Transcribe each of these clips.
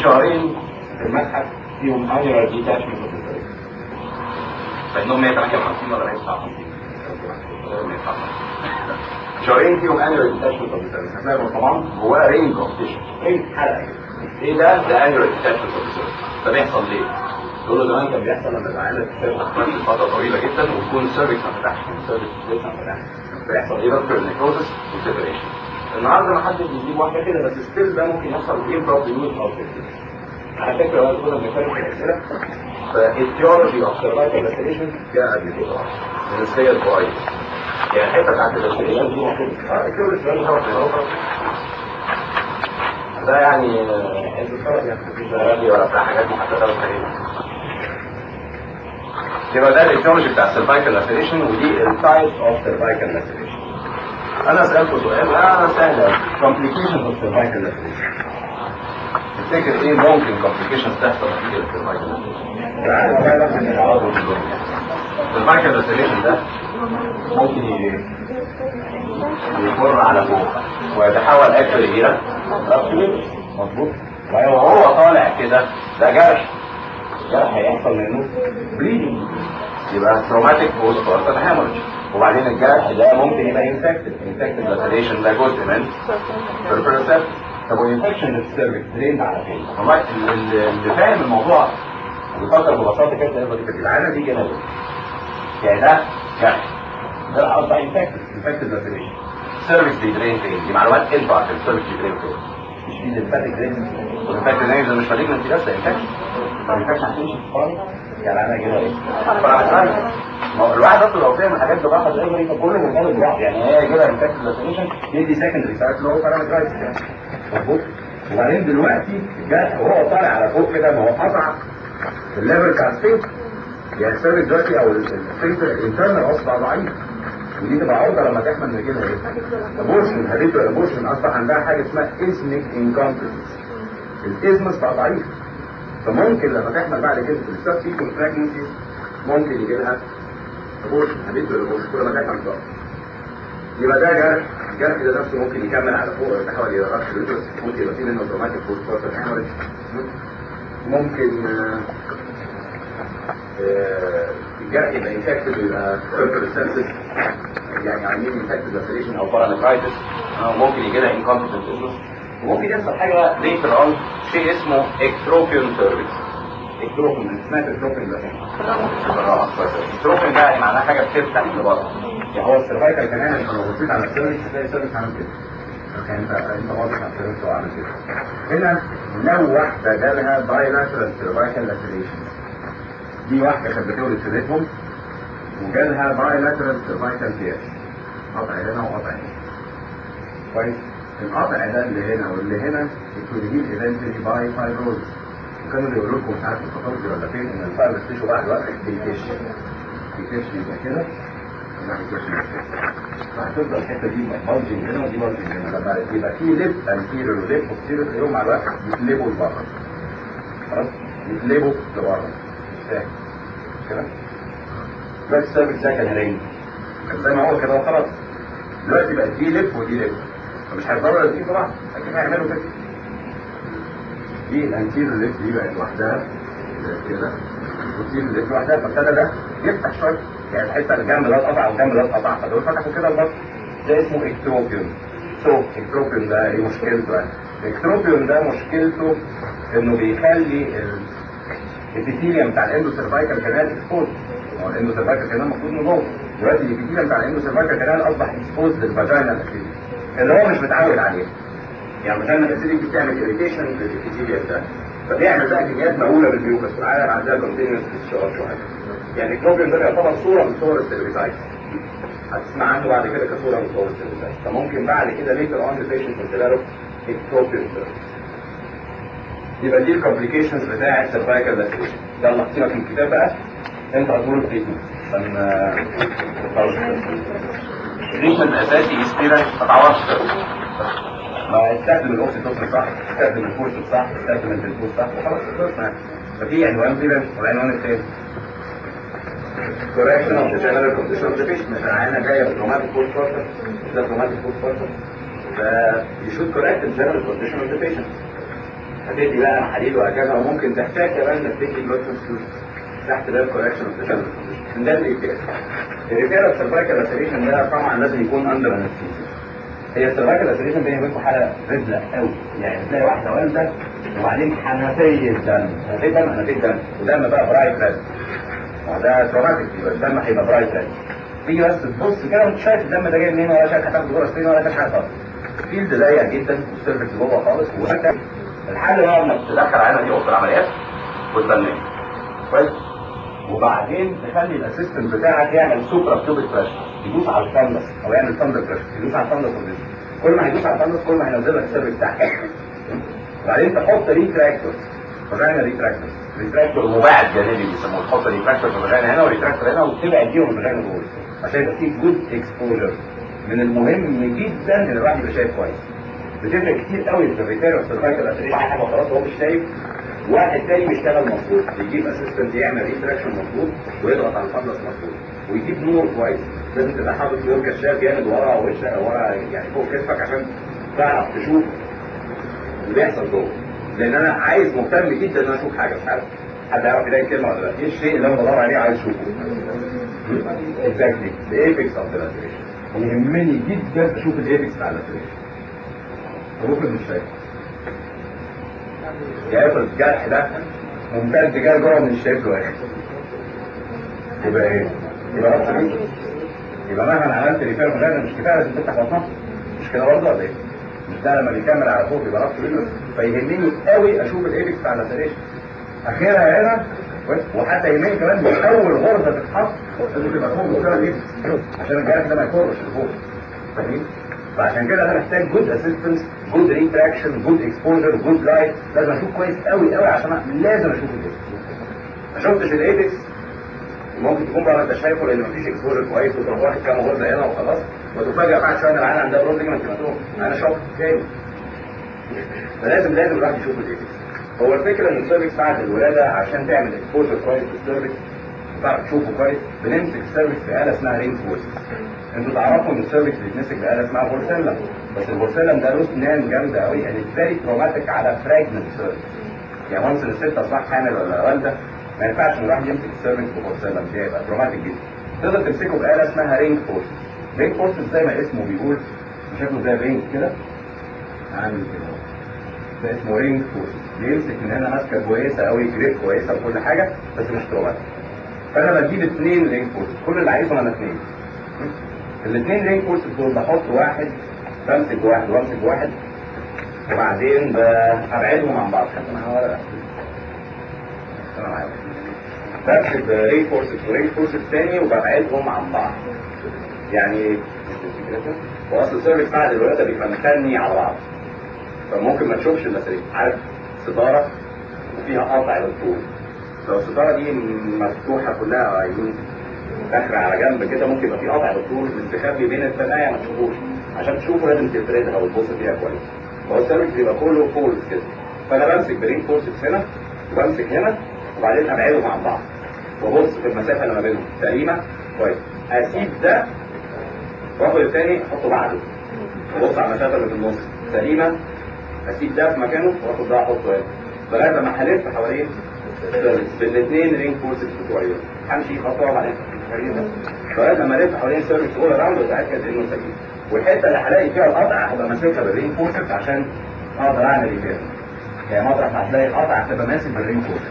شهرين في المتحف فيهم annual detachment of the cervix فانهم 158 ولا 159 شهرين فيهم annual detachment of the cervix هتلاقي طبعا جواه رينج اوف تيشو رينج حلقه ايه ده؟ ده annual detachment of the cervix ده بيحصل ليه؟ دول زمان كان بيحصل لما العيال تتفتح فتره طويله جدا وتكون السيرفكس ما فتحش السيرفكس لسه ما فتحش بيحصل ايه بس نيكروزس وسيبريشن النهارده ما حدش بيجيب واحده كده بس ستيل ده ممكن يحصل ايه بروبلي يوز او على فكره بقى كنا بنتكلم في الاسئله فالثيولوجي اوف سيرفايكال لاسيليشن جاء قبل كده النسبيه الصغيره يعني الحته بتاعت اللاسيليشن دي المفروض اه الثيولوجي ده يعني انت يعني مفيش غالي ولا بتاع حاجات محدده وكده يبقى ده الايتيولوجي بتاع السيرفايكال لاسيليشن ودي التايب اوف سيرفايكال لاسيليشن انا سالته سؤال انا سهل قوي كومبليكيشنز اوف سيرفايكال لاسيليشن تفتكر ايه ممكن كومبليكيشنز تحصل نتيجه السيرفايكال لاسيليشن السيرفايكال لاسيليشن ده ممكن يمر على فوق ويتحول اكشولي الى مظبوط وهو طالع كده ده جرح جرح هيحصل منه بليدنج يبقى تروماتيك بوست بارتن هامرج وبعدين الجرح ده ممكن يبقى انفكتد انفكتد لاسيليشن ده جزء من بيربرسبت طب والانفكشن في السيرفكس تريند على فين؟ والله اللي فاهم الموضوع وبيفكر ببساطه كده يقدر يكتب العاده دي جنازه يعني ده جرح ده اصبح انفكتد انفكتد لاسيليشن السيرفكس بيدرين فين؟ دي معلومات انتوا عارفين السيرفكس بيدرين فين مش في الليمفاتيك درين والليمفاتيك درين ده مش مالجنسي بس انفكشن انفكشن هتمشي في الفرن يعني انا كده ايه؟ الواحد اصلا لو فاهم الحاجات دي راحت زي ما كله مرتبط ببعض يعني هي كده انفكشن لاسيليشن يدي سكندري ساعات اللي هو بارامترايز مظبوط وبعدين دلوقتي جاء وهو طالع على فوق كده ما هو قطع الليفل بتاع السيف يعني السيرفيس دلوقتي او السيف الانترنال اصبح ضعيف ودي تبقى عرضه لما تحمل نجيلها ايه؟ ابورشن هديته الابورشن اصبح عندها حاجه اسمها اسمك انكونتنس الاسمس بقى ضعيف فممكن لما تحمل بعد كده في الستاب فيكول براجنسي ممكن يجي لها ابورشن هديته الابورشن كل ما تحمل بقى يبقى ده جرح الجرح ده نفسه ممكن يكمل على فوق ويتحول الى رأس اليوترس ممكن يبقى فيه منه اوتوماتيك بوست بارتن هامرج ممكن الجرح يبقى انفكتد ويبقى ريسبتد يعني عاملين انفكتد لاسيليشن او بارانيفرايتس ممكن يجي لها انكونتنت وممكن يحصل حاجه ليتر اون شيء اسمه اكتروبيون سيرفيس اكتروبيون سمعت اكتروبيون ده اكتروبيون ده يعني معناه حاجه بتفتح لبره يعني هو السيرفايكال كمان انت لو بصيت على السيرفيس هتلاقي السيرفيس عامل كده يعني انت انت واضح على السيرفيس وعامل كده هنا لو واحده جالها بايلاترال سيرفايكال لاسيليشن دي واحده كانت بتولد في بيتهم وجالها بايلاترال سيرفايكال تير قطع هنا وقطع هنا كويس القطع ده اللي هنا واللي هنا الكوليجين ايفنتلي باي فايبروز وكانوا بيقولوا لكم مش عارف الباثولوجي ولا فين ان الفايبروز تيشو بعد وقت بيكش بيكش يبقى كده فهتفضل الحته دي بلجنج هنا ودي بلجنج هنا لما يبقى في ليب انتيريور وليب بوستيريور تلاقيهم مع الوقت يتلبوا لبره خلاص يتلبوا لبره مش فاهم كده بس السيرفكس ده كان رينج كان زي ما هو كده وخلاص دلوقتي بقت دي ليب ودي ليب فمش هيضروا الاثنين طبعا اكيد هيعملوا كده دي الانتيريور ليب دي بقت لوحدها كده والبوستيريور ليب لوحدها فابتدى ده يفتح شويه يعني الحته الجنب ده اتقطع والجنب ده اتقطع فدول فتحوا كده البطن ده اسمه اكتروبيون سو اكتروبيون ده ايه مشكلته يعني الاكتروبيون ده مشكلته انه بيخلي الابيثيليوم بتاع الاندو سيرفايكال كانال اكسبوز هو الاندو سيرفايكال كانال المفروض انه جوه دلوقتي الابيثيليوم بتاع الاندو سيرفايكال كانال اصبح اكسبوز للفاجينال اسيدي اللي هو مش متعود عليه يعني الفاجينال اسيدي بتعمل اريتيشن للابيثيليوم ده فبيعمل بقى كميات مهوله بالميوكس العالم عندها كونتينوس ديسشارج شويه يعني الكلوبين ده يعتبر صوره من صور السيرفيسايت هتسمع عنه بعد كده كصوره من صور السيرفيسايت فممكن بعد كده ليتر اون ذا بيشنت ديفلوب اكتروبين يبقى دي الكومبليكيشنز بتاع السيرفايكال لاسيليشن يلا سيبك من الكتاب بقى انت هتقول التريتمنت عشان التريتمنت الاساسي ستيرن ما تعوضش ما استخدم الاوكسيتوسن صح استخدم الفورس صح استخدم البنتوز صح وخلاص خلصنا ففي عنوان كده والعنوان الثاني correction of the general condition of the patient مثلا عينة جاية بتروماتيك فورس بارتر ده تروماتيك فورس بارتر ف you should correct the general condition of the patient هتدي بقى محاليل وهكذا وممكن تحتاج كمان انك تدي بلوت ترانسفيوجن تحت باب كوركشن اوف ذا ده الريفير الريفير السيرفايكال لاسيريشن ده طبعا لازم يكون اندر انستيزيا هي السيرفايكال لاسيريشن بيني وبينكم حاله رزله قوي يعني تلاقي واحده والده وبعدين حنفيه دم حنفيه دم حنفيه دم ودم بقى برايت ريد وده تروماتيك يبقى الدم هيبقى برايت ريد تيجي بس تبص كده وانت شايف الدم ده جاي منين ولا شايف هتاخد جوه سنين ولا شايف حاجه خالص فيلد ضيق جدا والسيرفكس جوه خالص وانت الحل بقى انك تدخل عينه دي اوضه العمليات وتبنيه كويس وبعدين تخلي الاسيستنت بتاعك يعمل سوبرا بتوبك بريشر يدوس على الفندس او يعمل ثاندر بريشر يدوس على الفندس والريزم كل ما هيدوس على الفندس كل ما هينزل لك السيرفكس تحت وبعدين تحط ريتراكتور فاجينا ريتراكتور ريتراكتور مباعد جانبي بيسموه تحط ريتراكتور في الفاجينا هنا وريتراكتور هنا وتبعد بيهم الفاجينا جوه عشان يبقى فيه جود اكسبوجر من المهم جدا ان الواحد يبقى شايف كويس بتفرق كتير قوي في الريتير والسيرفايكال اسيريشن حاجه خلاص هو مش شايف واحد تاني بيشتغل مظبوط يجيب اسيستنت يعمل ريتراكشن مظبوط ويضغط على الفندس مظبوط ويجيب نور كويس لازم تبقى حاطط نور كشاف جامد ورا وشك ورا يعني فوق كتفك عشان تعرف تشوف اللي بيحصل جوه لان انا عايز مهتم جدا ان انا اشوف حاجه مش عارف حد يعرف يلاقي كلمه ولا لا ايه الشيء اللي انا بدور عليه عايز اشوفه اكزاكتلي الايبكس اوف ذا يهمني جدا اشوف الايبكس بتاع اللاتريشن وممكن مش شايف يعني افرض الجرح ده ممتد جاي جوه من الشايف له يبقى ايه؟ يبقى ربط رجل يبقى مهما عملت ريفير مجرد مش كفايه لازم تفتح بطنها مش كده برضه ولا ايه؟ مش ده لما بيكمل على فوق يبقى ربط رجل فيهمني قوي اشوف الايبكس بتاع اللاتريشن اخرها هنا وحتى يهمني كمان من اول غرزه تتحط لازم تبقى فوق مستوى الايبكس عشان الجرح ده ما يكرش لفوق فاهمين؟ فعشان كده انا محتاج جود اسيستنس جود ريتراكشن جود اكسبوجر جود لايت لازم اشوف كويس قوي قوي عشان لازم اشوف الايبكس ما شفتش الايبكس ممكن تكون بقى انت شايفه لان مفيش اكسبوجر كويس وتروح واخد كام غرزه هنا وخلاص وتفاجئ بعد شويه ان العيال عندها برود ليجمنت هيماتوم انا شوك تاني فلازم لازم الواحد يشوف الايبكس هو الفكره ان السيرفكس بعد الولاده عشان تعمل اكسبوجر كويس للسيرفكس تعرف تشوفه كويس بنمسك السيرفكس بآلة اسمها رينج فورس انتوا تعرفوا ان السيرفكس بيتمسك بآلة اسمها بورسلم بس البورسلم ده له سنان جامده قوي يعني فيري تروماتيك على فراجمنت سيرفكس يعني وانس الست اصبح حامل ولا والده ما ينفعش ان الواحد يمسك السيرفكس ببورسلم دي هيبقى تروماتيك جدا تقدر تمسكه بآلة اسمها رينج فورس رينج فورس زي ما اسمه بيقول شكله زي رينج كده عامل كده ده اسمه رينج فورس بيمسك من هنا ماسكه كويسه قوي جريب كويسه وكل حاجه بس مش تروماتيك فانا بجيب اثنين رينج فورس كل اللي عايزهم انا اثنين الاثنين رينج فورس دول بحط واحد بمسك واحد وامسك واحد وبعدين ببعدهم عن بعض خدت معايا ورقه انا معايا بمسك رينج فورس ورينج فورس الثاني وببعدهم عن بعض يعني واصل السيرفيس بعد الولاده بيبقى مخني على بعض فممكن ما تشوفش المساريك عارف ستاره وفيها قطع للطول لو الستاره دي مفتوحه كلها عيون داخله على جنب كده ممكن يبقى في قطع بالطول مستخبي بين الثنايا ما تشوفوش عشان تشوفه لازم تفردها وتبص فيها كويس هو السيرفكس بيبقى كله فولز كده فانا بمسك برين فورسز هنا وبمسك هنا وبعدين ابعدهم عن بعض وابص في المسافه اللي ما بينهم سليمه كويس اسيب ده واخد الثاني احطه بعده وابص على المسافه اللي في النص سليمه اسيب ده في مكانه واخد ده احطه هنا لغايه لما هلف حوالين بالاثنين رينج فورسز بتوعي همشي خطوه وبعدين لغايه لما الف حوالين السيرفكس اول راوند واتاكد انه سليم والحته اللي هلاقي فيها القطع هبقى ماسكها بالرينج فورسز عشان اقدر اعمل ريبير يعني مطرح ما هتلاقي القطع هتبقى ماسك بالرينج فورسز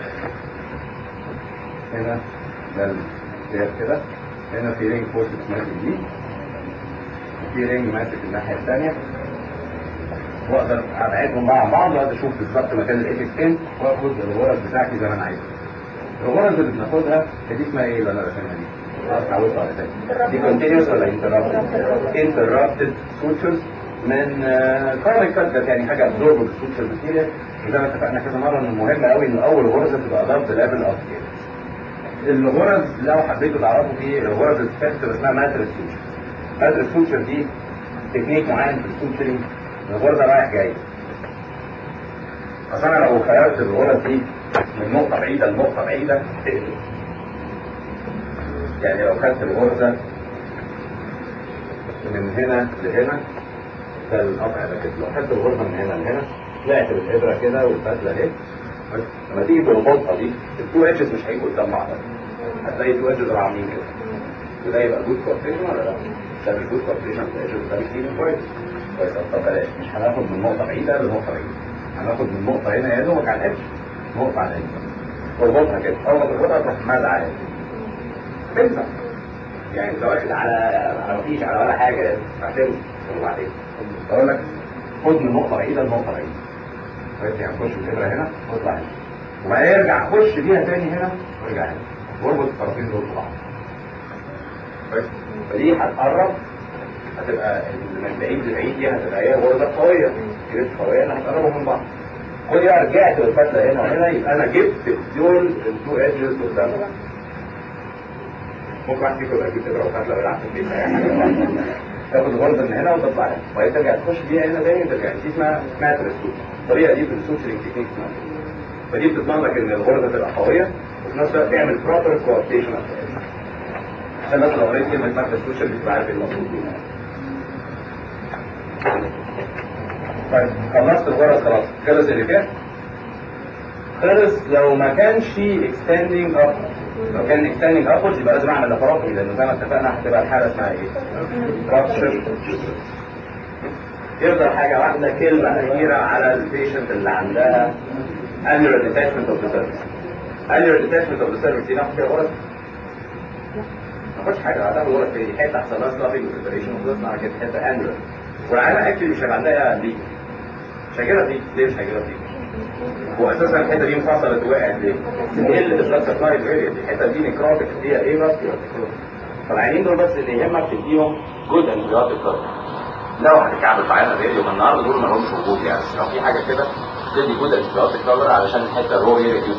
هنا ده الكتاب كده هنا في رينج فورسز ماسك دي وفي رينج ماسك الناحيه الثانيه واقدر ابعدهم بقى عن بعض واقدر اشوف بالظبط مكان الايبكس فين واخد الغرز بتاعتي زي ما انا عايز الغرز اللي بناخدها دي اسمها ايه اللي انا راسمها دي؟ خلاص اتعودت على كده دي كونتينوس ولا انترابتد؟ انترابتد سوتشرز من كارنيك كات يعني حاجه ابزوربل سوتشر ماتيريال وزي ما اتفقنا كذا مره ان المهم قوي ان اول غرزه تبقى اباف ذا ليفل اوف الغرز لو حبيتوا تعرفوا في الغرز السبيشال اسمها ماتريس سوتشر ماتريس سوتشر دي تكنيك معين في السوتشرنج الغرزة رايح جاي اصل انا لو خيرت الغرز دي من نقطة بعيدة لنقطة بعيدة تقلب يعني لو خدت الغرزة من هنا لهنا ده القطع ده كده لو خدت الغرزة من هنا لهنا طلعت بالابره كده والفتله اهي لما تيجي تربطها دي التو ايدجز مش هيجوا قدام بعض هتلاقي التو ايدجز عاملين كده وده يبقى جود كوبريشن ولا لا؟ ده مش جود كوبريشن ده ايدجز ده بيكتير كويس كويس طب بلاش مش هناخد من نقطه بعيده لنقطه بعيده هناخد من نقطه هنا يا دوبك على الادج نقطه على الادج تربطها كده اول ما تربطها تروح مزعه تنفع يعني انت واخد على على مفيش على ولا حاجه هتنفع وبعدين اقول لك خد من نقطه بعيده لنقطه بعيده كويس يعني خش الابره هنا واطلع هنا وبعدين ارجع خش بيها تاني هنا وارجع هنا واربط الطرفين دول ببعض كويس فدي هتقرب هتبقى من بعيد لبعيد دي هتبقى هي غرزه قويه جبت قويه انا هتقربهم من بعض خد بقى رجعت بالفتله هنا وهنا يبقى انا جبت دول التو ايدجز قدام ممكن واحد فيكم يبقى يجيب ابره وفتله ويلعب في البيت تاخد الغرزه من هنا وتطلع هنا وبعدين ترجع تخش بيها هنا تاني ترجع دي اسمها اسمها ترسوت الطريقه دي في السوتشرنج تكنيك اسمها فدي بتضمن لك ان الغرزه تبقى قويه وفي نفس الوقت تعمل بروبر كوابتيشن عشان الناس لو قريت كلمه ماركت سوشيال بتبقى عارف ايه المقصود بيها طيب خلصت الغرز خلاص خلص اللي فيها خلص لو ما كانش في اكستندنج اب لو كان اكستندنج ابورز يبقى لازم اعمل لاباراتومي لانه زي ما اتفقنا هتبقى الحاله اسمها ايه؟ رابشر يفضل حاجه واحده كلمه اخيره على البيشنت اللي عندها annular detachment of the cervix annular detachment of the cervix دي ناخد فيها غرز ما فيش حاجه هتاخد غرز في دي حته حصل لها ستافنج وسيبريشن وخلصنا على كده حته annular والعيله اكشلي مش هيبقى عندها دي مش هيجيلها دي ليه مش هيجيلها دي؟ هو اساسا الحته دي انفصلت ووقعت ليه؟ قله البلاد سبلاي اريا دي الحته دي نكروتك فيها ايه بس فالعيانين دول بس اللي يهمك تديهم جود انتبيوتيك لو هتكعبل في عينها فيديو من النهارده دول ما لهمش وجود يعني بس لو في حاجه كده تدي جود انتبيوتيك كفر علشان الحته الرو ايه ريديوس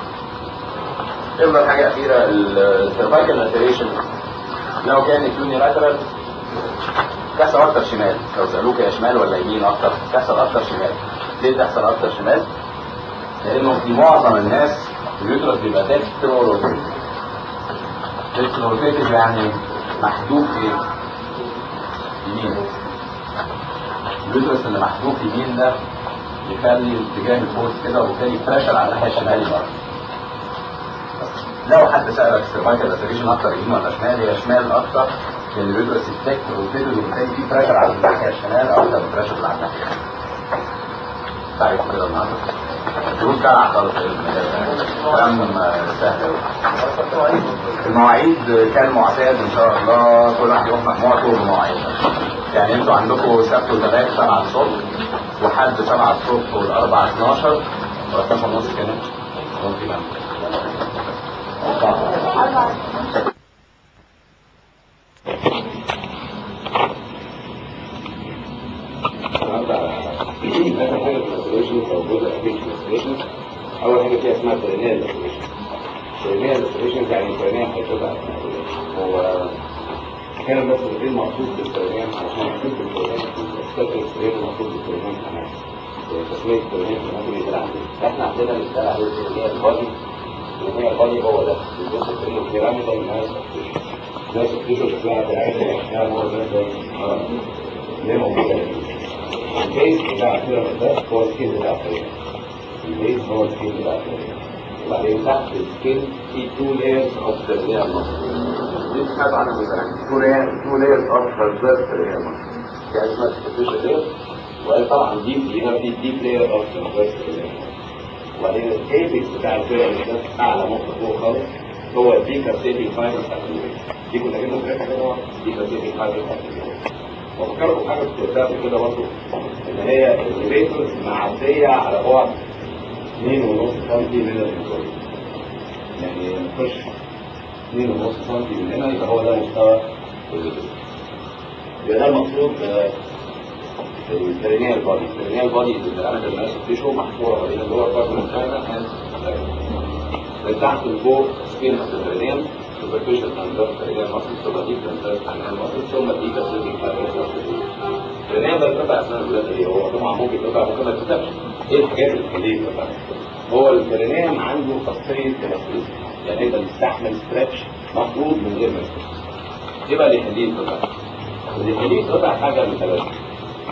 تفضل حاجه اخيره السيرفايكال لاتريشن لو كانت يونيلاترال تحصل اكتر شمال لو سالوك يا شمال ولا يمين اكتر تحصل اكتر شمال ليه تحصل اكتر شمال؟ لانه في معظم الناس اليوترس بيبقى ديكسترو روتيتد ديكسترو روتيتد يعني محدود ايه؟ يمين اليوترس اللي محدود يمين ده يخلي اتجاه الفوز كده وبالتالي بريشر على الناحيه الشماليه بره لو حد سالك السيرفايكال اسيريشن اكتر يمين ولا شمال هي شمال اكتر لان اليوترس الديكسترو روتيتد وبالتالي في بريشر على الناحيه الشمال اكتر من بريشر على الناحيه اليمين تعرف كده النهارده دول كلام خالص كلام سهل المواعيد كان معتاد ان شاء الله كل واحد يروح مجموعته بمواعيد يعني انتوا عندكم سبت وثلاث 7 الصبح وحد 7 الصبح والاربع 12 و 12 ونص كمان ممكن اخر حاجه في الاسوليشن او جزء اخير في الاسوليشن اول حاجه فيها اسمها برينيال اسوليشن برينيال اسوليشن يعني البرينيال هيتوقع هو كان النص ايه المقصود بالبرينيال عشان المقصود بالبرينيال الستاتيك ايه المقصود بالبرينيال كمان تسميه البرينيال ممكن يتقال عليه احنا عندنا اللي اتقال عليه البرينيال البادي البرينيال البادي هو ده الجزء اللي بيراميدال ناس ناس بتشوف شكلها بتاعتها يعني هو ده ده ليه موجوده البيز بتاع البيراميد ده هو السكيل بتاع الطريق البيز هو السكيل بتاع الطريق وبعدين تحت السكيل في تو لايرز اوف تربيع المصر دي سمعت عنها مثلا تو لايرز اوف تربيع تربيع المصر دي حاجه اسمها سوبرفيشال لاير وقال طبعا ديب هنا في ديب لاير اوف تربيع تربيع وبعدين الايبكس بتاع البيراميد ده اعلى نقطه فوق خالص هو الدي كارسيتي فايبر بتاعت دي كنا جبنا فكره كده دي كارسيتي فايبر بتاعت وفكركم حاجه كنت قلتها كده برضه ان هي الليفيتورز معديه على بعد 2.5 سم من الانسولين يعني نخش 2.5 سم من هنا يبقى هو ده مستوى الليفيتورز يبقى ده المقصود البرينيال بادي البرينيال بادي الدرامات الناس تيشو محفوره ما بين اللور بارت من الفاينل من تحت لفوق سكين اوف البرينيال superficial transverse cranial muscle ثم deep transverse cranial muscle ثم deep ascending fibrous muscle الكرنيال ده يتقطع اثناء الولاده ليه؟ هو طبعا ممكن يتقطع ممكن ما يتقطعش ايه الحاجات اللي تخليه يتقطع؟ هو الكرنيال عنده خاصيه الاستيك يعني يقدر يستحمل ستريتش مفروض من غير ما يتقطع ايه بقى اللي يخليه يتقطع؟ اللي يخليه يتقطع حاجه من ثلاثه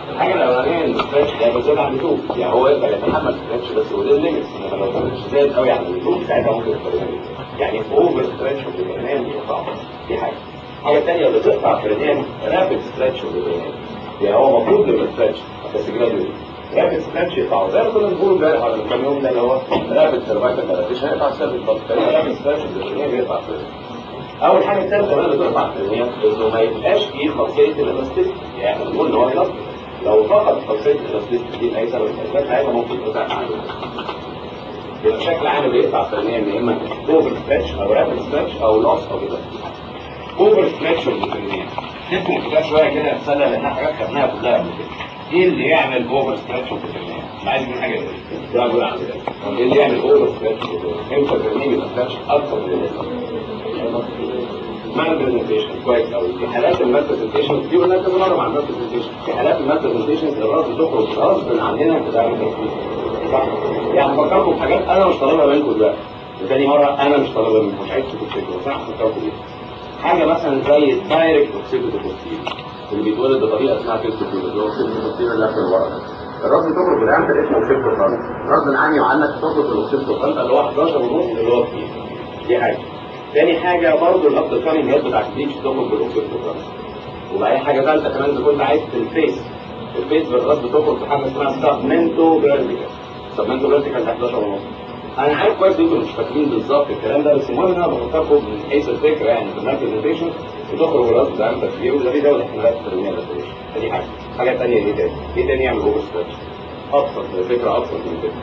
الحاجه الاولانيه ان الستريتش هيبقى زياده عن اللزوم يعني هو يقدر يتحمل ستريتش بس ودين ليميتس انما لو كان زاد قوي عن اللزوم ساعتها ممكن يضطر يعني اوفر ستريتش في البرنامج صعب دي حاجه الحاجه الثانيه اللي تقطع في البرنامج رابد ستريتش في البرنامج يعني هو المفروض يبقى ستريتش بس جراديوال رابد ستريتش يقطعه زي ما كنا بنقول امبارح ولا من كام يوم ده اللي هو رابد سيرفايكال دايلاتيشن هيقطع السيرفيس بس رابد ستريتش في البرنامج يقطع في اول حاجه الثالثه بقى اللي تقطع في البرنامج انه ما يبقاش فيه خاصيه الالاستيك يعني احنا بنقول ان هو الاستيك لو فقد خاصيه الالاستيك دي لاي سبب من الاسباب ساعتها ممكن يقطع عنه يبقى بشكل عام بيقطع في البرنامج يا اما اوفر ستريتش او رابد ستريتش او لوس او كده اوفر ستريتش والبرنامج تفهم كده شويه كده يا سنه لان حاجات خدناها كلها قبل كده ايه اللي يعمل اوفر ستريتش والبرنامج مش عايز من حاجه ده بقول عن كده ايه اللي يعمل اوفر ستريتش امتى البرنامج ما ستريتش اكتر من اللازم مال برزنتيشن كويس قوي في حالات المال برزنتيشن دي قلنا كذا مره مع المال برزنتيشن في حالات المال برزنتيشن الراس بتخرج غصب عننا بتعمل تركيز صح يعني فكركم في حاجات انا مش طالبها منكم دلوقتي وتاني مره انا مش طالبها منكم مش عايز تفتكروا بس انا هفكركم بيها حاجه مثلا زي الدايركت اوكسيدو اللي بيتولد بطريقه اسمها فيستو اللي هو اوكسيدو اللي في الورق الراس بتخرج بالعمل اسمه اوكسيدو فرونت غصب عني وعنك تخرج الاوكسيدو فرونت اللي هو 11 ونص اللي هو كتير دي حاجه تاني حاجة برضه الأفضل كامل هي بتاعت البليتش تخرج بالأوكسيد بروجرام وبعدين حاجة ثالثة كمان إذا كنت عايز في الفيس الفيس بالراس بتخرج بحاجة اسمها سبمنتو فيرتيكال سبمنتو فيرتيكال 11 ونص أنا عارف كويس إنتوا مش فاكرين بالظبط الكلام ده بس المهم إن أنا بفكركم من حيث الفكرة يعني في البرزنتيشن بتخرج الراس بتاع تفكير وده بيزود احتمالات الترمية الأساسية دي حاجة حاجة ثانية إيه تاني؟ إيه تاني يعمل أوفر ستريتش؟ أبسط الفكرة أبسط من كده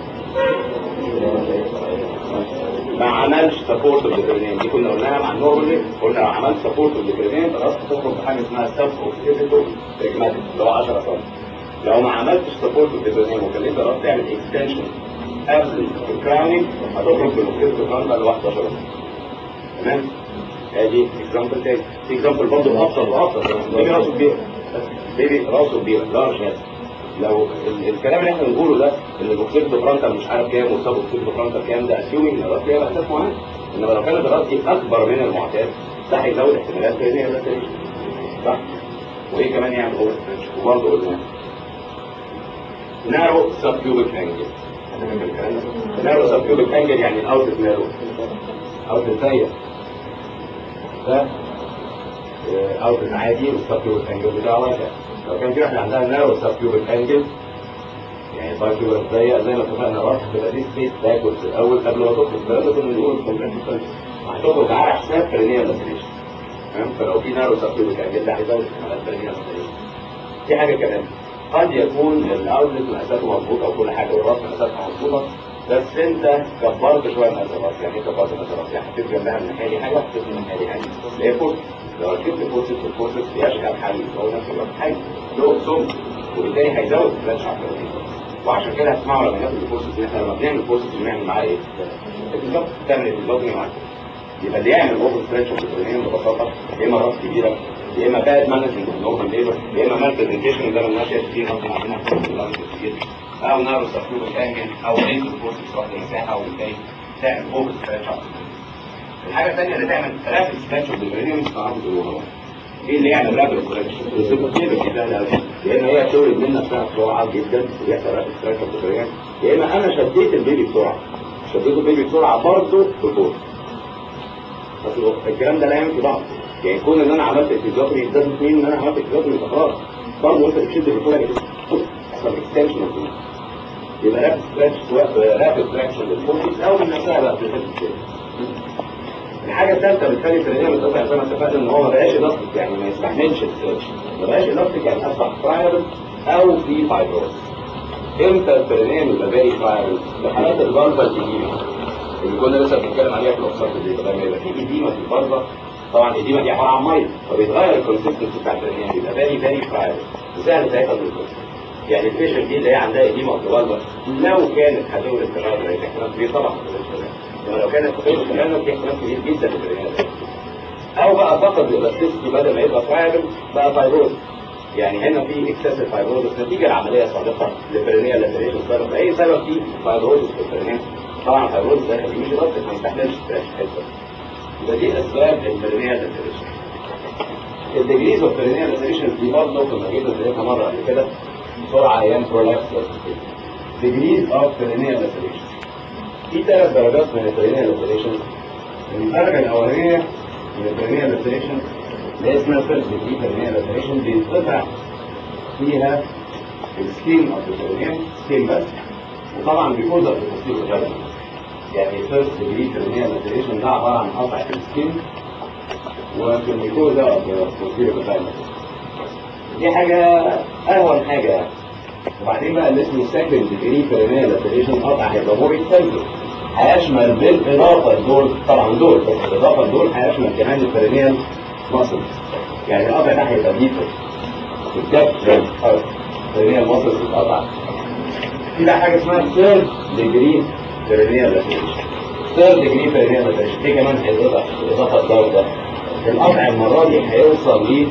ما عملش سبورت للبرنامج دي كنا قلناها مع النورمال قلنا لو عملت سبورت للبرنامج خلاص هتخرج بحاجه اسمها سب اوكسيديتو بريجماتيك اللي هو 10 سم لو ما عملتش سبورت للبرنامج وخليت الراس تعمل اكستنشن قبل الكراونينج هتخرج بالاوكسيديتو فرونتا ل 11 سم تمام ادي اكزامبل تاني في اكزامبل برضه ابسط وابسط بيبي راسه كبيره بيبي راسه كبيره لارج هيد لو الكلام اللي احنا بنقوله ده ان الاوكسيدو فرونتال مش عارف كام والسب اوكسيدو فرونتال كام ده اسيومينج ان الراس فيها اساس معين انما لو كانت الراس دي اكبر من المعتاد ده هيزود احتمالات تانية الريستريشن صح وايه كمان يعمل اوفر ستريتش وبرضه قلنا نارو سب كيوبيك انجل نارو سب كيوبيك انجل يعني الاوتلت نارو اوتلت ضيق ده اوتلت عادي والسب كيوبيك انجل بتاعه واسع لو كان في واحده عندها نارو سب كيوبيك انجل يعني باي كيوبيك ضيق زي ما اتفقنا راس تبقى دي سبيس باكورد في الاول قبل ما تخرج ده كنا بنقول كومبلكس هتخرج على حساب فرينيا لاسريشن تمام فلو في نارو سب كيوبيك انجل ده هيزود احتمالات فرينيا لاسريشن دي حاجه كمان قد يكون الاوتلت مقاساته مظبوطه وكل حاجه والراس مقاساتها مظبوطه بس انت كبرت شويه مقاس الراس يعني ايه كبرت مقاس الراس يعني حطيت جنبها الناحيه دي حاجه وحطيت من الناحيه دي حاجه اللي هي فورس لو ركبت فورسز والفورسز يشغل حل هو نفس الوقت حاجه له سم وبالتالي هيزود الفلاش على وعشان كده هتسمعوا لما ناخد الفورسز ان احنا لما بنعمل فورسز بنعمل معاه ايه؟ بالظبط تعمل البلوجنج معاه يبقى اللي يعمل اوفر ستريتش اوف ببساطه يا اما راس كبيره يا اما باد مانجمنت اوف نورمال ليبر يا اما مال برزنتيشن ده ما شايف فيه غصب عننا كتير او نارو سبلوب انجل او ليز الفورسز واخد مساحه وبالتالي تعمل اوفر ستريتش الحاجه الثانيه اللي تعمل رابد ستريتش اوف البرينيوم تعرفوا تقولوها ايه اللي يعمل رابد ستريتش؟ لان هي تولد من نفسها بسرعه جدا ويحصل رابد ستريتش اوف البرينيوم يا اما انا شديت البيبي بسرعه شديت البيبي بسرعه برضه بفورس بس الكلام ده لا ينفي بعض يعني كون ان انا عملت اكتزاقري ده مين ان انا عملت اكتزاقري خلاص برضه انت بتشد بسرعه يحصل اكستنشن اوف يبقى رابد ستريتش سواء رابد ستريتش للفورس او من نفسها بقى بتشد الحاجه الثالثه بتخلي الترنيه متقطع زي ما اتفقنا ان هو ما بقاش الاستيك يعني ما يستحملش الستريتش ما بقاش الاستيك يعني اصبح فرايبل او في فايبروز امتى الترنيه بيبقى فيري فرايبل في حالات البلبه الجديده اللي كنا لسه بنتكلم عليها في الاقساط دي لما يبقى في اديمه في البلبه طبعا الاديمه دي عباره عن ميه فبيتغير الكونسستنسي بتاع الترنيه بيبقى فيري فيري فرايبل وسهل ساعتها الجلوكوز يعني البيشنت دي اللي هي عندها اديمه في البلبه لو كانت هتولد التغير هيبقى احتمال كبير طبعا لو كانت تقول الكلام في احتمال كبير جدا في البرينات او بقى فقد الالاستيسيتي بدل ما يبقى فرايبل بقى فايبروز يعني هنا في اكسسيف فايبروزس نتيجه لعمليه سابقه للبرينيا لاتريشن سبب اي سبب في فايبروزس في البرينيا طبعا الفايبروزس ده مش ضغط ما يستحملش ستريس حته يبقى دي اسباب البرينيا لاتريشن الديجريز اوف بيرينيال لاسيريشن دي برضه كنا جينا ذكرتها مره قبل كده بسرعه ايام برولابس ديجريز اوف بيرينيال لاسيريشن في ثلاث درجات من البيرينيال لاسيريشن الدرجه الاولانيه من البيرينيال لاسيريشن اللي هي اسمها فيرست ديجري بيرينيال لاسيريشن بيتقطع فيها السكين اوف البيرينيال سكين بس وطبعا بيكوزر في التصوير الغالي يعني فيرست ديجري بيرينيال لاسيريشن ده عباره عن قطع في السكين وفي الميكوزا في التصوير الغالي دي حاجه اهون حاجه يعني وبعدين بقى اللي اسمه سكند ديجري بيرينيال لاسيريشن قطع هيبقى مور اكستنسيف هيشمل بالاضافه لدول طبعا دول بس بالاضافه لدول هيشمل كمان البيرينيال ماسل يعني القطع ده هيبقى ديبر الدبس البيرينيال ماسل تتقطع في بقى حاجه اسمها ثيرد ديجري بيرينيال لاسيريشن ثيرد ديجري بيرينيال لاسيريشن دي كمان هيتقطع بالاضافه لدول ده القطع المره دي هيوصل ل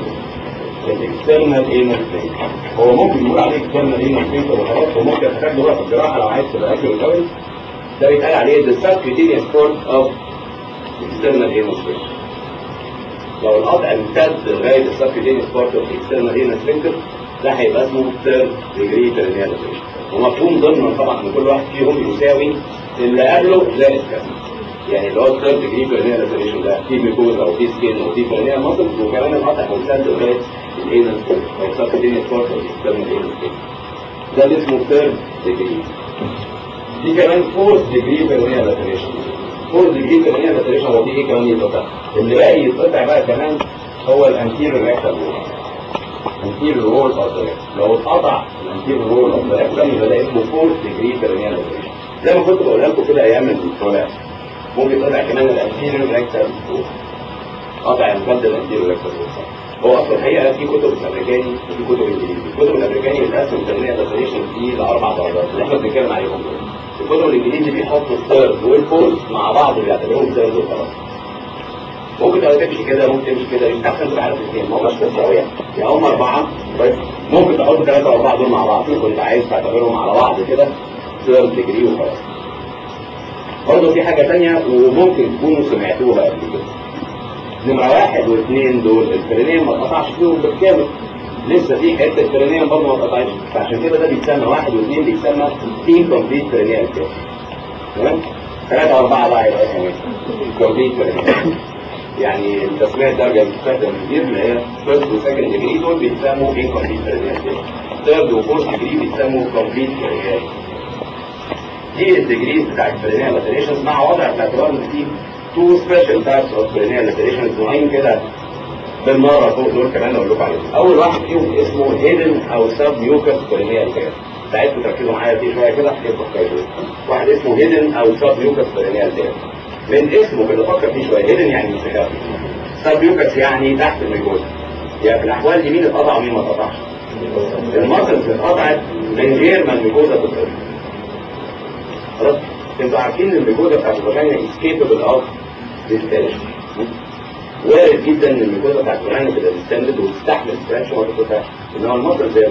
الاكسترنال اينال هو ممكن يقول عليه اكسترنال اينال فينك وخلاص وممكن تحتاج له في الجراحه لو عايز تبقى اكل قوي ده بيتقال عليه the subcutaneous part of external anal sphincter لو القطع امتد لغايه السبكيتينيوس بارت اوف external anal sphincter ده هيبقى اسمه third degree perineal lactation ومفهوم ضمن طبعا ان كل واحد فيهم يساوي اللي قبله زائد كذا يعني اللي هو الثيرد ديجري بيرنيال لاسيريشن ده في ميكوزا وفي سكين وفي بيرنيال ماسل وكمان القطع ممتد لغايه الانال او السبكيتينيوس بارت اوف external anal sphincter ده اللي اسمه third degree في كمان فورث ديجري بيرنيال لاسيريشن فورث ديجري بيرنيال لاسيريشن هو في ايه كمان يتقطع اللي باقي يتقطع بقى كمان هو الانتيريور ريكتال وول الانتيريور وول اوف ذا لو اتقطع الانتيريور وول اوف ذا ريكتال يبقى ده اسمه فورث ديجري بيرنيال لاسيريشن زي ما كنت بقول لكم كده ايام الكولابس ممكن تقطع كمان الانتيريور ريكتال وول قطع المد الانتيريور ريكتال وول هو اصلا الحقيقه في كتب امريكاني وفي كتب انجليزي الكتب الامريكاني بتقسم البيرنيال لاسيريشن دي لاربع درجات اللي احنا بنتكلم عليهم دول الكتب الانجليزي بيحطوا الثيرد والفورث مع بعض ويعتبروهم ثيرد وخلاص ممكن لو تمشي كده ممكن تمشي كده مش احسن تبقى عارف الاثنين ما هماش بس قوي يعني يعني هم اربعه طيب ممكن تحط ثلاثه واربعه دول مع بعض لو كنت عايز تعتبرهم على بعض كده ثيرد ديجري وخلاص برضه في حاجه ثانيه وممكن تكونوا سمعتوها قبل كده نمره واحد واثنين دول البرينيم ما اتقطعش فيهم بالكامل لسه في حته برينيم برضه ما اتقطعتش فعشان كده ده بيتسمى واحد واثنين بيتسمى انكمبليت برينيال كده تمام ثلاثة وأربعة بقى يبقى اسمه ايه؟ كومبليت برينيال يعني التسمية الدرجة بتستخدم كتير اللي هي فيرست وسكند ديجري دول بيتسموا انكمبليت برينيال كده ثيرد وفورث ديجري بيتسموا كومبليت برينيال دي الديجريز بتاعت البرينيال لاتريشنز مع وضع باعتبار ان في تو سبيشال تايبس اوف برينيال لاتريشنز نوعين كده بالمرة فوق دول كمان اقول لكم عليهم اول واحد فيهم اسمه هيدن او سب ميوكس برينيال كده ساعتكم تركزوا معايا فيه شويه كده هتبقى كويس واحد اسمه هيدن او سب ميوكس برينيال كده من اسمه كده فكر فيه شويه هيدن يعني مستخبي سب ميوكس يعني تحت الميكوز يعني في الاحوال دي مين اتقطع ومين ما اتقطعش المسلز اتقطعت من غير ما الميكوزا تتقطع خلاص انتوا عارفين ان الميكوزا بتاعت الفاجينا اسكيبل اوف ديستنشن وارد جدا ان الميكوزا بتاعت الفاجينا تبقى ديستندد وتستحمل ستريتش وما تتقطعش انما المسل زي ما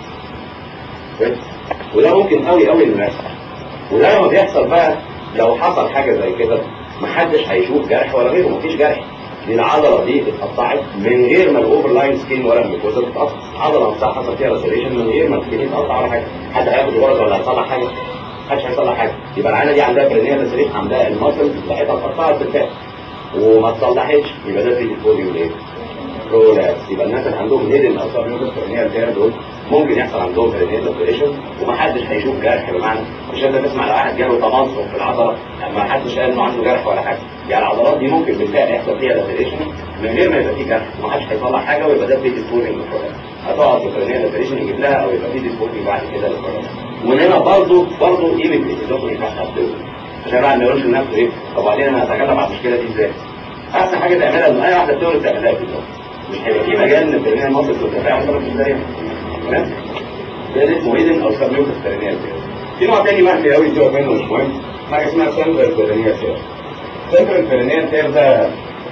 بتتقطع وده ممكن قوي قوي انه يحصل وده لما بيحصل بقى لو حصل حاجه زي كده محدش هيشوف جرح ولا غيره مفيش جرح دي العضله دي اتقطعت من غير ما الاوفر لاين سكين ولا الميكوزا تتقطع عضله نفسها حصل فيها ريسيريشن من غير ما السكين يتقطع ولا حاجه حد هياخد غرض ولا هيصلح حاجه محدش هيصلح حاجه يبقى العينه دي عندها برينيال ريسيريشن عندها المسل بتاعتها اتقطعت بالفعل وما اتصلحتش يبقى ده في فوليو ايه؟ برولابس يبقى الناس اللي عندهم هيدن او سب ميوكس برينيال تير دول ممكن يحصل عندهم برينيال اوبريشن ومحدش هيشوف جرح بمعنى مش انت تسمع لو واحد جاله تمزق في العضله ما حدش قال انه عنده جرح ولا حاجه يعني العضلات دي ممكن بالفعل يحصل فيها لاسيريشن من غير ما يبقى فيه جرح ومحدش هيصلح حاجه ويبقى ده في ديسبورينج هتقعد في برينيال اوبريشن يجيب لها او يبقى في ديسبورينج بعد كده للبرولابس ومن هنا برضه برضه قيمه الايزوتومي بتاعت عشان الواحد ما يقولش لنفسه ايه طب وبعدين انا هتكلم على المشكله دي ازاي؟ احسن حاجه تعملها ان اي واحده بتولد تعملها في اليوم مش هيبقى في مجال ان البرينيال مصر تتفاعل طرف ازاي تمام ده اسمه ايدن او سبميوكس برينيال في نوع تاني مهدي قوي سيبك منه مش مهم حاجه اسمها سنترال برينيال تير سنترال برينيال تير ده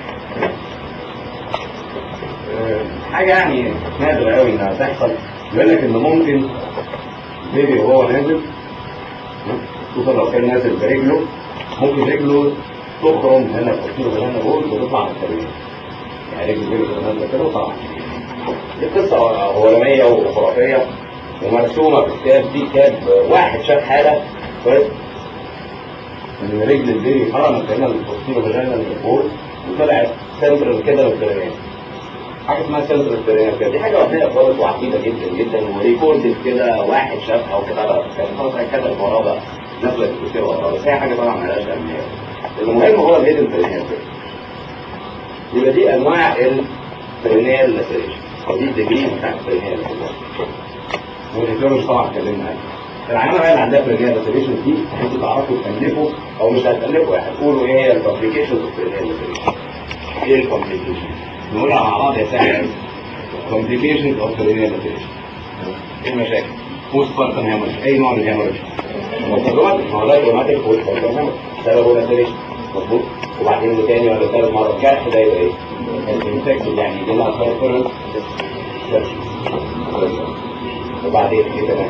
حاجه يعني نادره قوي انها تحصل يقول لك انه ممكن بيبي وهو نازل خصوصا لو كان نازل برجله ممكن رجله تخرم هنا في الطول هنا بول وتطلع من الطريق يعني رجل البيبي كده نازله كده وطلعت دي قصه عالميه وخرافيه ومرسومه في الكتاب دي كتاب واحد شاف حاله كويس ان رجل البيبي خرمت هنا البوستيرو فاجينا من فوق وطلعت سنترال كده للبرينيه حاجه اسمها سنترال برينيه دي حاجه وهميه خالص وعقيده جدا جدا وريكوردد كده واحد شافها وكتبها كان خلاص كتب وراه بقى الناس بقت بتكتب وراه بس هي حاجه طبعا مالهاش اهميه المهم هو الهيدن برينيه يبقى دي انواع البرينيال لاسريشن ودي الديجري بتاعت البرينيال والهيتولوجي طبعا اتكلمنا عنها العلامه بقى اللي عندها برينيال لاسريشن دي انتوا تعرفوا تالفوا او مش هتالفوا يعني هتقولوا ايه هي الكومبليكيشنز اوف برينيال لاسريشن ايه الكومبليكيشن نقولها مع بعض يا سهل complications of برينيال لاسريشن ايه المشاكل بوست بارتن هيموريج اي نوع من الهيموريج مقدمات ما هو ده روماتيك بوست بارتن هيموريج سببه لاسريشن مظبوط وبعدين تاني ولا ثالث مره الجرح ده يبقى ايه؟ انفكشن يعني يجي لها سيرفرنس وبعدين ايه كمان؟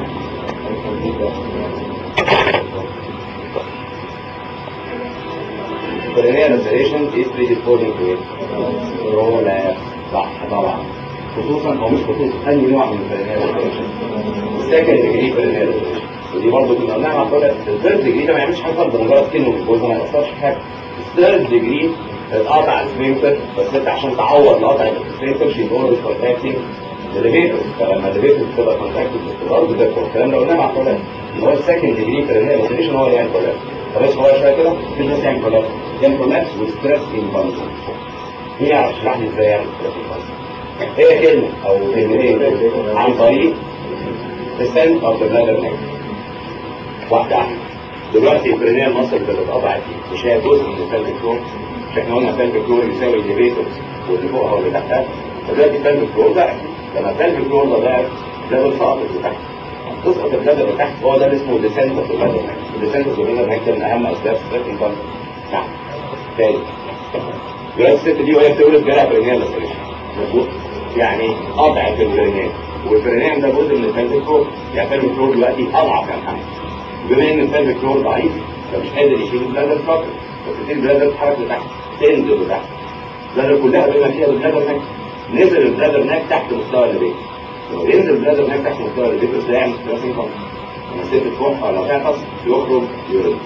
برينيال لاسريشن is predisposing to it ولا صح طبعا خصوصا او مش خصوصا اي نوع من البرينيال لاسريشن السكند ديجري برينيال لاسريشن ودي برضه كنا قلناها مع كل الثيرد ديجري ده ما يعملش حاجه بمجرد كلمه في الجوز ما يأثرش في حاجه الثيرد ديجري اتقطع السفنكتر بس انت عشان تعوض لقطع السفنكتر شيء اورز كونتاكتنج الليفيتر فلما الليفيتر تبقى كونتاكتد باستمرار بتكبر الكلام ده قلناه مع كل اللي هو السكند ديجري برينيال لاسريشن هو اللي يعمل كولابس فبس هو شويه كده مش بس يعمل كولابس يعمل كولابس وستريس انفانسون هي عشان تشرح لي ازاي يعمل ستريس انفانسون هي كلمه او كلمتين عن طريق السن اوف ذا بلادر نيك واحده واحده دلوقتي البرينيال مصر اللي اتقطعت دي مش هي جزء من السلك فلور مش احنا قلنا السلك فلور يساوي الليفيتور واللي فوقها واللي تحتها فدلوقتي السلك فلور ضعف لما السلك فلور ده ضعف ده بيسقط اللي تحت تسقط البلادر اللي تحت هو ده اللي اسمه ديسنت اوف البلادر نيك الديسنت اوف البلادر نيك ده من اهم اسباب ستريس انفانسون نعم تاني دلوقتي الست دي وهي بتولد جالها برينيال لاسريشن مظبوط يعني قطع في البرينيال والبرينيال ده جزء من الفالفيك فلور يعني الفالفيك فلور دلوقتي اضعف يا محمد بما ان الفالفيك فلور ضعيف فمش قادر يشيل البلادر فقط فتبتدي البلادر تتحرك لتحت تنزل لتحت البلادر كلها بما فيها البلادر ناك نزل البلادر ناك تحت مستوى الليبيك لما ينزل البلادر ناك تحت مستوى الليبيك ده يعمل ستريس انفانسون لما الست تروح لو تعطس يخرج يورين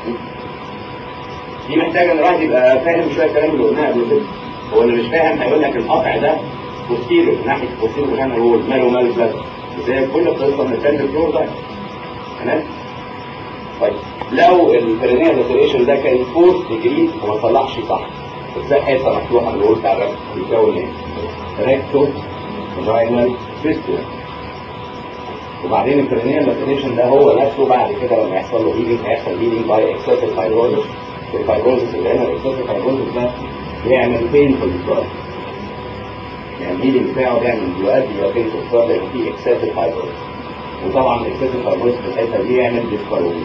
دي محتاجه ان الواحد يبقى فاهم شويه الكلام اللي قلناه قبل كده هو اللي مش فاهم هيقول لك القطع ده بوستيريور ناحيه بوستيريور عشان هو ماله مال البلد زي كل قصه من الفيلم الفلور ده تمام طيب لو البرينيال لاسريشن ده كان فورس ديجري وما طلعش صح ازاي حته مفتوحه من الوول بتاع الركب بيكون ايه؟ ريكتو فاجينال فيستولا وبعدين البرينيال لاسريشن ده هو نفسه بعد كده لما يحصل له هيلينج هيحصل هيلينج باي اكسسيف فايبروزس الفايبروزس اللي هنا الاكسسيف فايبروزس ده بيعمل بين في الفراغ يعني الهيلينج بتاعه بيعمل يؤدي الى بين في الفراغ لان فيه اكسسيف فايبروزس وطبعا الاكسسيف فايبروزس في الحته دي يعمل ديسبارونيا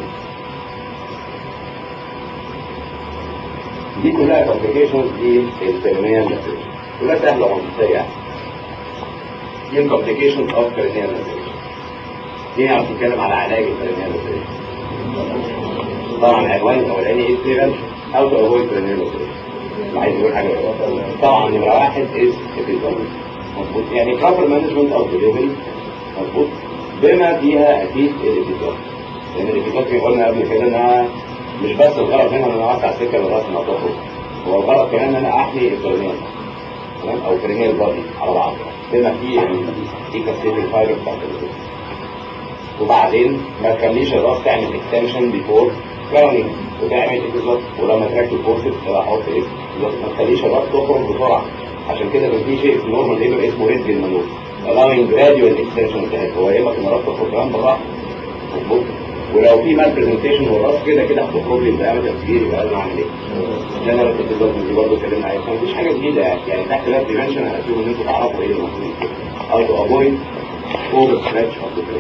دي كلها كومبليكيشنز دي البرينيال لاسريشن كلها سهله ومنطقيه يعني دي الكومبليكيشنز اوف برينيال لاسريشن دي نعرف نتكلم على علاج البرينيال لاسريشن طبعا العنوان الاولاني ايه بريفنشن او تو افويد برينيال لاسريشن عايز يقول حاجه طبعا نمره واحد از ابيزون مظبوط يعني بروبر مانجمنت اوف ديليفري مظبوط بما فيها اكيد الابيزون لان الابيزون قلنا قبل كده انها مش بس الغرض منها ان انا اوسع السكه لغايه ما تخرج هو الغرض كمان ان انا احمي البرينيال تمام او برينيال بادي على بعض بما فيه الديكاستيتنج فايبر بتاعت الابيزون وبعدين ما تخليش الراس تعمل اكستنشن بيفور كراونينج وتعمل ابيزود ولما تركب كورسز تبقى احط ايه ما تخليش الراس تخرج بسرعه عشان كده كان في شيء في نورمال ليبر اسمه ريد المنور allowing gradual extension بتاعتها هو يهمك ان الراس تخرج كمان بالراحه مظبوط ولو في مال برزنتيشن والراس كده كده هتخرج لي بقى كبير يبقى انا اعمل ايه؟ جنرال ابيزود دي برضه اتكلمنا عليها مفيش حاجه جديده يعني يعني تحت بقى بريفنشن انا اسيب ان انتوا تعرفوا ايه اللي المفروض او تو افويد اوفر ستريتش اوف ذا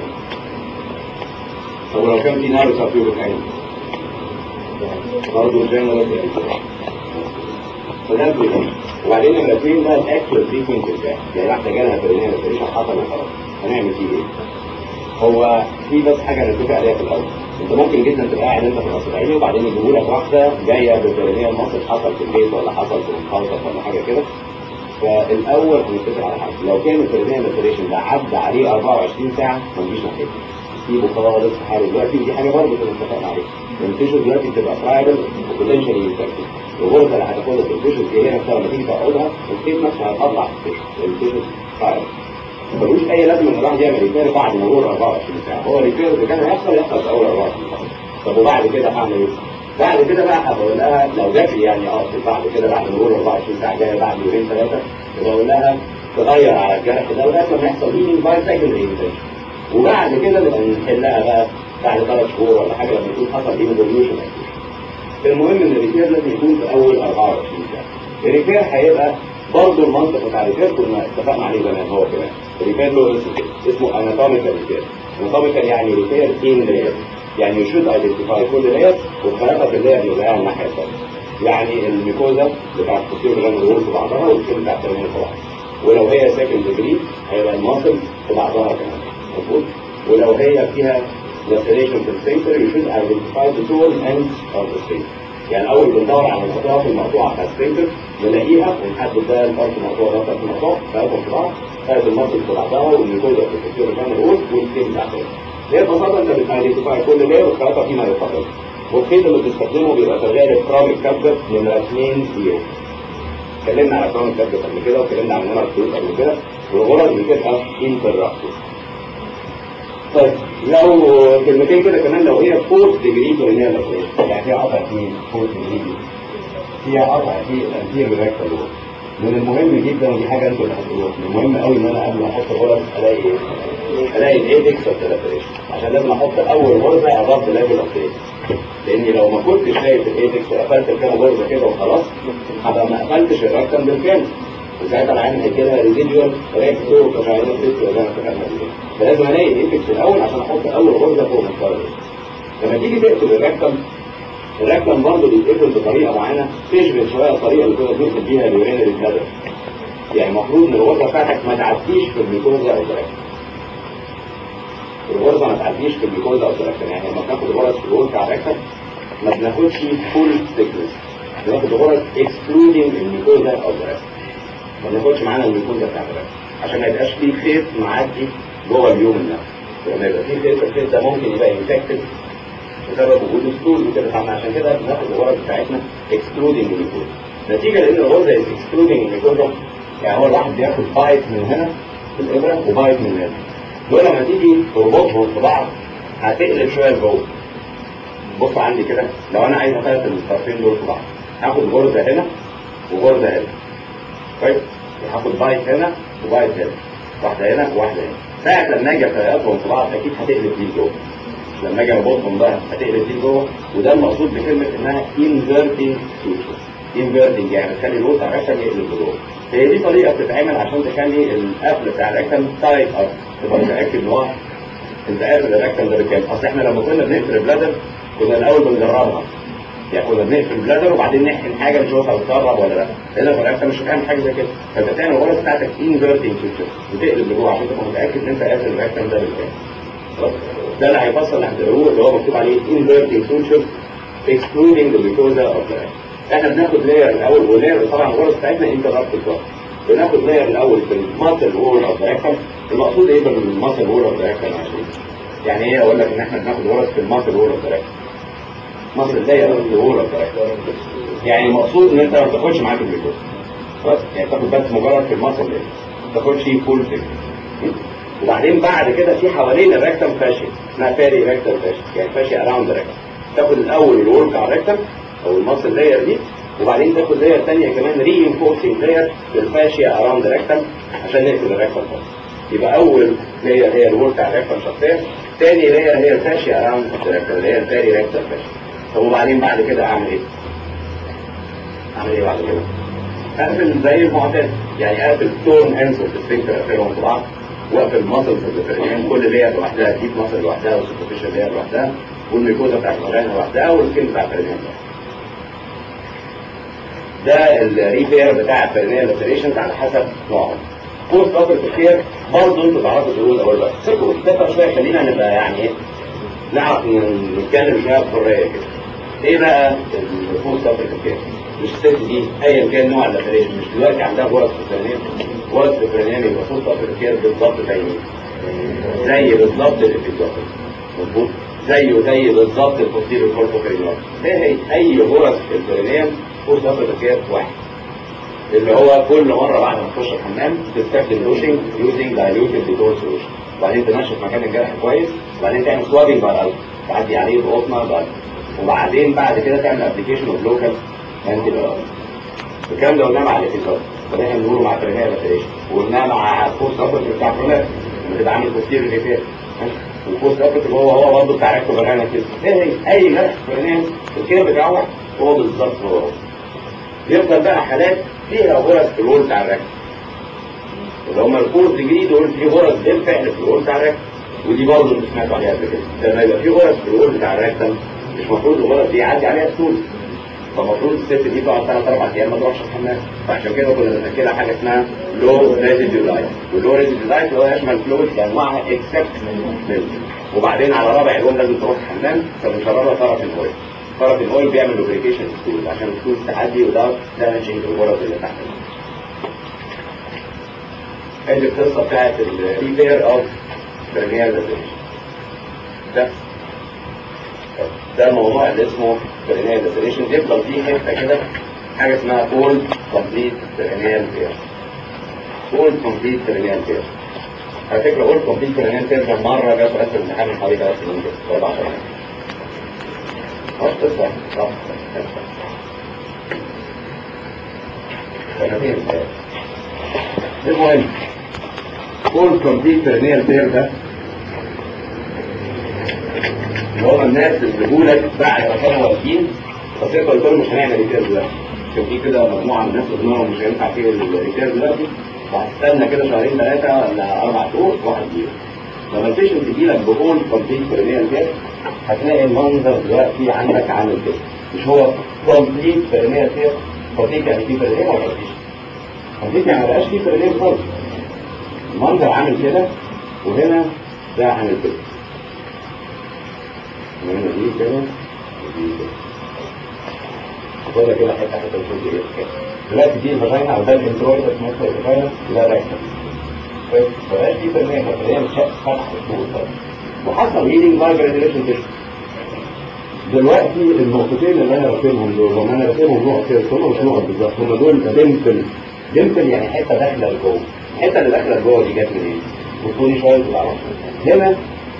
طب ولو كان في نار سافيور الحين برضه جنرال فده البريفنشن وبعدين لما الاثنين بقى الاكشوال تريتمنت بتاعي يعني واحده جالها برينيال ريشن حصل وخلاص هنعمل فيه ايه؟ هو في بس حاجه نتفق عليها في الاول انت ممكن جدا تبقى قاعد انت في القصر عيني وبعدين يجيبوا لك واحده جايه ببرينيال مصر حصل في البيت ولا حصل في المخالطه ولا حاجه كده فالاول هنتفق على حاجه لو كان البرينيال لاتريشن ده عدى عليه 24 ساعه ما نجيش ناحيته سيبه خالص في حاله دلوقتي ودي حاجه برضه كنا اتفقنا عليها التيشو دلوقتي بتبقى فرايبل وبوتنشالي انفكتد الغرزه اللي هتاخدها في التيشو دي هي نفسها لما تيجي تقعدها الكيس نفسه هيطلع في التيشو التيشو فرايبل ملوش اي لازمه ان الواحد يعمل ريبير بعد مرور 24 ساعه هو ريبير اللي كان هيحصل يحصل في اول 24 ساعه طب وبعد كده هعمل ايه؟ بعد كده بقى هقول لها لو جات لي يعني اه بعد كده بعد مرور 24 ساعه جايه بعد يومين ثلاثه بقول لها تغير على الجرح ده لغايه لما يحصل هيلينج باي سكندري انفكشن وبعد كده نبقى نحلها بقى بعد ثلاث شهور ولا حاجه لما يكون حصل ايفوليوشن المهم ان الريبير لازم يكون في اول 24 ساعه الريبير هيبقى برضه المنطق بتاع الريبير كنا اتفقنا عليه زمان هو كمان الريبير له اسم اسمه اناتوميكال ريبير اناتوميكال يعني ريبير ان لاير يعني يشود ايدنتيفاي كل لاير والخلاطه في اللاير يلاقيها الناحيه الثانيه يعني الميكوزا بتاعت التصوير غير الغول في بعضها والسكين بتاعت التنين في بعضها ولو هي سكند ديجري هيبقى الماسل في بعضها كمان مظبوط ولو هي فيها laceration في السنتر يشود ايدنتيفاي the two ends of the sphincter يعني اول بندور على الاطراف المقطوعه بتاع السفنكتر نلاقيها ونحدد ده الفرق المقطوع ده الفرق المقطوع ثلاثه في بعض ثلاث المصل في بعضها والميكوزا في الكتير بتاع الغول والسكين بتاع الغول هي ببساطه انت بتايدنتيفاي كل ده والثلاثه فيما يفضل والخيط اللي بتستخدمه بيبقى في الغالب كراميك كابتر نمره 2 زيرو اتكلمنا على كراميك كابتر قبل كده واتكلمنا على نمره فلوس قبل كده والغرض بتبقى انترابتد طيب لو كلمتين كده كمان لو هي فورس ديجري برينيال يعني فيها قطع في فورس ديجري فيها قطع في الانتير ريكتال من المهم جدا ودي حاجه انتوا اللي هتقولوها من المهم قوي ان انا قبل ما احط غرز الاقي ايه؟ الاقي الايدكس والتلاتريشن عشان لازم احط اول غرزه اباف ليفل اوف لاني لو ما كنتش شايف الايدكس وقفلت كام غرزه كده وخلاص هبقى ما قفلتش الرقم بالكامل وساعتها العين هيجيلها ريزيديوال ريكتور فشايلة ست وزي ما اتفقنا قبل فلازم الاقي الايبكس الاول عشان احط اول غرزه فوق مستوى لما تيجي تقفل الركب الركب برضه بيتقفل بطريقه معينه تشبه شويه الطريقه اللي كنا بنقفل بيها اليورينري بلادر يعني المفروض ان الغرزه بتاعتك ما تعديش في الميكوزا او الركب الغرزه ما تعديش في الميكوزا او الركب يعني لما بناخد غرز في الغرزه على الركب ما بناخدش فول ثيكنس بناخد غرز اكسكلودنج الميكوزا او الركب ما بناخدش معانا الميكوزا بتاعت الركب عشان ما يبقاش فيه خيط معدي جوه اليوم نفسه لما يبقى فيه خيط الخيط ده ممكن يبقى انفكتد بسبب وجود ستول وكده فاحنا عشان كده بناخد الغرز بتاعتنا اكسكلودنج الميكوزا نتيجه لان الغرزه اكسكلودنج الميكوزا يعني هو الواحد بياخد بايت من هنا في الابره وبايت من هنا دول لما تيجي تربطهم في بعض هتقلب شويه لجوه بص عندي كده لو انا عايز افلت الطرفين دول في بعض هاخد غرزه هنا وغرزه هنا كويس هاخد بايت هنا وبايت هنا واحده هنا وواحده هنا ساعة لما اجي افرقهم في بعض اكيد هتقلب دي جوه لما اجي اربطهم بقى هتقلب دي جوه وده المقصود بكلمه انها inverting suture inverting يعني تخلي الوسط على الركب يقلب لجوه هي دي طريقه بتتعمل عشان تخلي القفل بتاع الركب تايت اب تبقى متاكد ان هو انت قافل الركب ده بكام اصل احنا لما كنا بنقفل البلادر كنا الاول بنجربها يعني كنا بنقفل البلادر وبعدين نحقن حاجه نشوفها بتقرب ولا لا هنا في الركب مش هتعمل حاجه زي كده فانت بتعمل الغرز بتاعتك انفيرتنج سوتشر وتقلب لجوه عشان تبقى متاكد ان انت قافل الركب ده بالكامل ده اللي هيفصل اللي هتقروه اللي هو مكتوب عليه inverting suture excluding the mucosa of the احنا بناخد لاير الاول ولاير طبعا الغرز بتاعتنا انترابتد بناخد لاير الاول في الماسل وول اوف ذا المقصود ايه بالماسل وول اوف ذا يعني ايه اقول لك ان احنا بناخد غرز في الماسل وول اوف ذا مصر لاير اوف ذا وول اوف ذا يعني المقصود ان انت ما تاخدش معاك الميكوزا خلاص يعني تاخد بس مجرد في الماسل لاير ما تاخدش فول ثيك وبعدين بعد كده في حوالين الريكتم فاشي اسمها فاري ريكتم فاشي يعني فاشي اراوند الريكتم تاخد الاول الورك على الريكتم او الماسل لاير دي وبعدين تاخد لاير ثانيه كمان ري انفورسنج لاير للفاشيا اراوند الريكتم عشان نقفل الريكتم خالص يبقى اول لاير هي الورك على الريكتم شخصيا ثاني لاير هي الفاشيا اراوند الريكتم اللي هي الفاري ريكتم فاشي طب وبعدين بعد كده اعمل ايه؟ اعمل ايه بعد كده؟ اقفل زي المعتاد يعني اقفل تون انس والسفنكتر اقفلهم في بعض واقفل المصل في الفريقين كل لير لوحدها ديب مصل لوحدها والسوبرفيشال لير لوحدها والميكوزا بتاعت الفريقين لوحدها والسكين بتاع الفريقين ده الريبير بتاع الفريقين لاتريشنز على حسب نوعهم بوست اوبر كير برضه انتوا تعرفوا تقولوا الاول بقى سيبكم الكتابه شويه خلينا نبقى يعني ايه نعرف نتكلم شويه بحريه كده ايه بقى البوست اوبر كير مش الست دي ايا كان نوع اللاتريشن مش دلوقتي عندها غرز سكرانيه غرز سكرانيه يبقى فرصه افريقيه بالظبط زي مين؟ زي بالظبط الابيزوتيك مظبوط زيه زي بالظبط البوستيريور كورتوكرينال ايه هي اي غرز في البرينيوم فرصه افريقيه واحد اللي هو كل مره بعد ما تخش الحمام تستخدم لوشنج يوزنج دايلوتد ديتول سولوشن وبعدين تنشف مكان الجرح كويس وبعدين تعمل سوابنج بقى الأول تعدي عليه بقطنه بقى وبعدين بعد كده تعمل ابلكيشن اوف لوكال انتي الكلام ده قلناه مع الاتيزار وده احنا بنقوله مع الترميه لاتريشن وقلناه مع الكورس ابر بتاع برونات لما تبقى عامل بوستير ريفير والكورس ابر هو هو برضه بتاع ريكتو بنانا كده ايه هي اي جرح برونات الكير بتاعه هو بالظبط هو هو يفضل بقى حالات فيها غرز في الوول بتاع الركب اللي هم الفور ديجري دول في غرز بالفعل في الوول بتاع الركب ودي برضه اللي سمعتوا عليها قبل كده لما يبقى في غرز في الوول بتاع الركب مش المفروض الغرز دي يعدي عليها سهول فالمفروض الست دي تقعد ثلاث اربع ايام ما تروحش الحمام فعشان كده كنا بنأكلها حاجه اسمها لو ريزيديو لايت واللو ريزيديو لايت هو يشمل فلويد بانواعها اكسبت ميلك وبعدين على رابع يوم لازم تروح الحمام فبنشربها طرف الاويل طرف الاويل بيعمل لوبريكيشن للستول عشان الستول تعدي وده دامجنج الغرز اللي تحت ادي القصه بتاعت الريبير اوف برينيال ده ده الموضوع اللي اسمه برينيال ديسريشن يفضل فيه حته كده حاجه اسمها اول كومبليت برينيال بير اول كومبليت برينيال بير على فكره اول كومبليت برينيال بير ده مره جه سؤال في الامتحان من حوالي ثلاث سنين كده ولا 10 سنين مش قصه صح سنتين المهم اول كومبليت برينيال بير ده اللي هم الناس اللي بيقولك بعد ما كانوا واقفين بس انت قلت لهم مش هنعمل ريبير دلوقتي كان في كده مجموعه من الناس قلنا لهم مش هينفع فيه الريبير دلوقتي وهتستنى كده شهرين ثلاثه ولا اربع شهور واحد يجي لما البيشنت تجي لك بقول كومبليت برينيال كده هتلاقي المنظر دلوقتي عندك عامل كده مش هو كومبليت برينيال كده كومبليت يعني في برينيال ولا مفيش؟ كومبليت يعني ما بقاش في برينيال خالص المنظر عامل كده وهنا ده عامل كده وهنا دي كده ودي كده خدها كده حته حته وشوف ايه كده دلوقتي دي الفاجينا او ده الانترويد اسمه الفاجينا ده راكب فبقاش دي برنامج هي متشقق فتح الصوت وحصل هيلينج باي جراديوليشن تيشن دلوقتي النقطتين اللي انا راسمهم دول هم انا راسمهم نقط كده هم مش نقط بالظبط هم دول ديمبل ديمبل يعني حته داخله لجوه الحته اللي داخله لجوه دي جت منين؟ بصوني شويه بالعربي هنا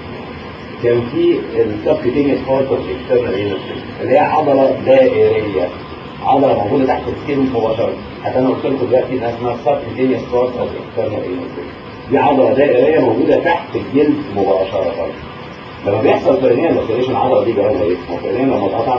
كان في السبكتينيس بارت اوف اكسترنال اللي هي عضله دائريه عضله موجوده تحت السكين مباشره حتى انا قلت لكم دلوقتي انها اسمها سبكتينيس بارت اوف اكسترنال دي عضله دائريه موجوده تحت الجلد مباشره لما بيحصل برينيال لاسيريشن العضله دي جواها ايه؟ البرينيال لما اتقطع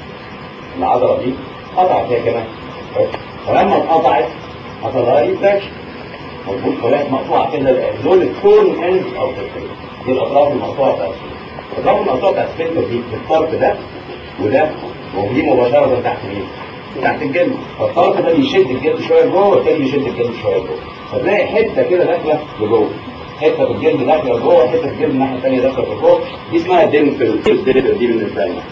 العضله دي قطعت هي كمان فلما اتقطعت حصل لها ريتراكشن مظبوط فبقت مقطوعه كده دول الكون اند او دي الاطراف المقطوعه بتاعت الاطراف المقطوعه بتاعت السفنكتر دي الطرف ده وده موجودين مباشره تحت مين؟ تحت الجلد فالطرف ده بيشد الجلد شويه لجوه والتاني بيشد الجلد شويه لجوه فتلاقي حته كده داخله لجوه حته في الجلد داخله لجوه حته في الجلد الناحيه الثانيه داخله لجوه دي اسمها ديمبل الديمبل دي بالنسبه لنا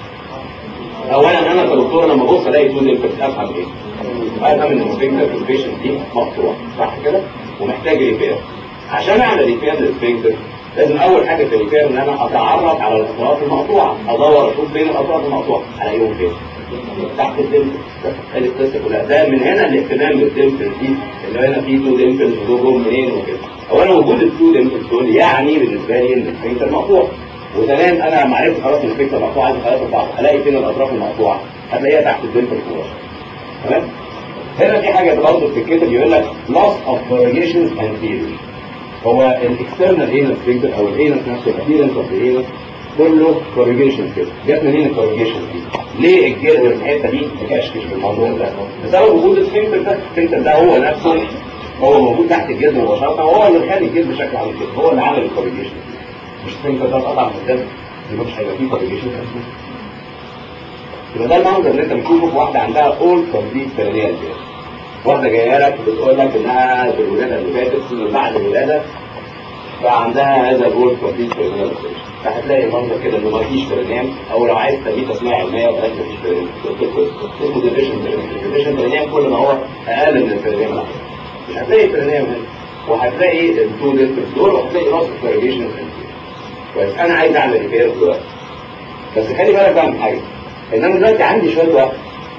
اولا انا كدكتور لما ابص الاقي تو ديمبل افهم ايه؟ افهم ان السفنكتر في البيشنت دي مقطوع صح كده؟ ومحتاج ريبير عشان اعمل ريبير للسفنكتر لازم اول حاجه في الريبير ان انا اتعرف على الاطراف المقطوعه ادور اشوف فين الاطراف المقطوعه الاقيهم فين تحت الدمبل ادي القصه كلها ده من هنا الاهتمام بالدمبل دي اللي هنا في تو دمبل ودول منين وكده اولا وجود التو دمبل دول يعني بالنسبه لي ان السفنكتر مقطوع وثانيا انا لما عرفت خلاص ان السفنكتر مقطوع عايز اخلصها بعض الاقي فين الاطراف المقطوعه هتلاقيها تحت الدمبل مباشره تمام هنا في حاجه برضه بتتكتب يقول لك loss of corrugation anterior هو الاكسترنال انس فينجر او الانس نفسه الابيرنس اوف الانس كله كوريجيشن كده جت منين الكوريجيشن دي؟ ليه الجلد في الحته دي مكشكش في الموضوع ده؟ بسبب وجود السفنكتر ده السفنكتر ده هو نفسه هو موجود تحت الجلد مباشره وهو اللي مخلي الجلد بشكل عامل كده هو اللي عمل الكوريجيشن مش السفنكتر ده اتقطع من قدام يبقى مش هيبقى فيه كوريجيشن يبقى ده المنظر اللي انت بتشوفه في واحده عندها اول كومبليت بيريال واحدة جاية لك بتقول لك انها في الولادة اللي فاتت بعد الولادة بقى عندها هذا الجول كومبليت فهتلاقي المنظر كده انه ما فيش برنامج او لو عايز تسميه تسميه علميه بلاش ما فيش برنامج اسمه ديفيشن برنامج ديفيشن برنامج كل ما هو اقل من البرنامج مش هتلاقي برنامج هنا وهتلاقي التو ديستريكت دول وهتلاقي نص الفاريجيشن كويس انا عايز اعمل ريبير دلوقتي بس خلي بالك بقى من حاجه ان انا دلوقتي عندي شويه وقت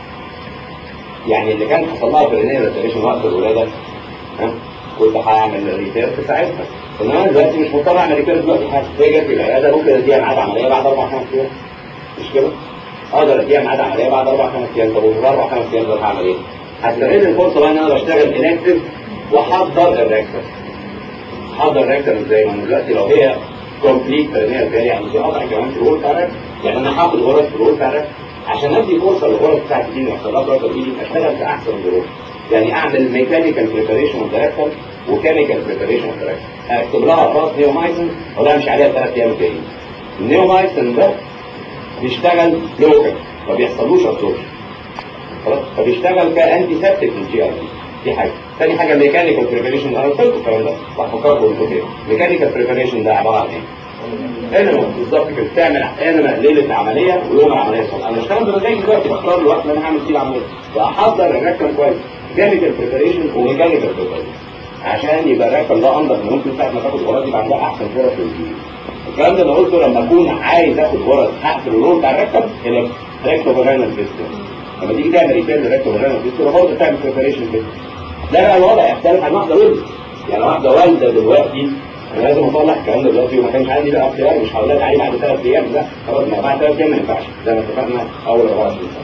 يعني اللي كان حصل لها برنامج ريبيريشن وقت الولاده ها كنت هعمل ريبير في ساعتها انما انا دلوقتي مش مضطر اعمل ريبير دلوقتي حاجه هي جت في العياده ممكن اديها ميعاد عمليه بعد اربع خمس ايام مش كده؟ اقدر اديها ميعاد عمليه بعد اربع خمس ايام طب وفي اربع خمس ايام دول هعمل ايه؟ هستغل الفرصه بقى ان انا بشتغل انكتف واحضر الريكتر احضر الريكتر ازاي؟ ما دلوقتي لو هي كومبليت برنامج يعني في قطع كمان في الرول بتاع يعني انا هاخد غرز في الرول بتاع عشان ادي فرصه للغرز بتاعتي دي يحصل لها برضه ايدي اشتغل في احسن ظروف يعني اعمل ميكانيكال بريباريشن اوف ذا وكيميكال بريباريشن اوف ذا اكتب لها راس نيومايسن ولا امشي عليها ثلاث ايام جايين النيومايسن ده بيشتغل لوكال ما بيحصلوش ابسوربشن خلاص فبيشتغل كانتي سيبتيك للجي ار دي حاجه ثاني حاجه ميكانيكال بريباريشن انا قلت لكم الكلام ده بفكركم انتوا كده ميكانيكال بريباريشن ده عباره عن ايه؟ انما بالظبط كده بتعمل انما ليله العمليه ويوم العمليه الصبح انا بشتغل بمزاجي دلوقتي بختار الوقت اللي انا هعمل فيه العمليه واحضر الركب كويس كيميكال بريباريشن وميكانيكال بريباريشن عشان يبقى الركب ده انضف ممكن ساعه ما تاخد غرض يبقى عندها احسن فرص للجيل الكلام ده انا قلته لما اكون عايز اخد غرض هقفل الرول بتاع الركب الى ريكتو فاجينال سيستم لما تيجي تعمل ريتيرن ريكتو فاجينال سيستم برضه تعمل بريباريشن كده ده بقى الوضع يختلف عن واحده ولد يعني واحده والده دلوقتي انا لازم اصلح الكلام ده دلوقتي وما كانش عندي بقى اختيار مش هقول لك عليه بعد ثلاث ايام لا خلاص ما بعد ثلاث ايام ما ينفعش زي ما اتفقنا اول 24 ساعه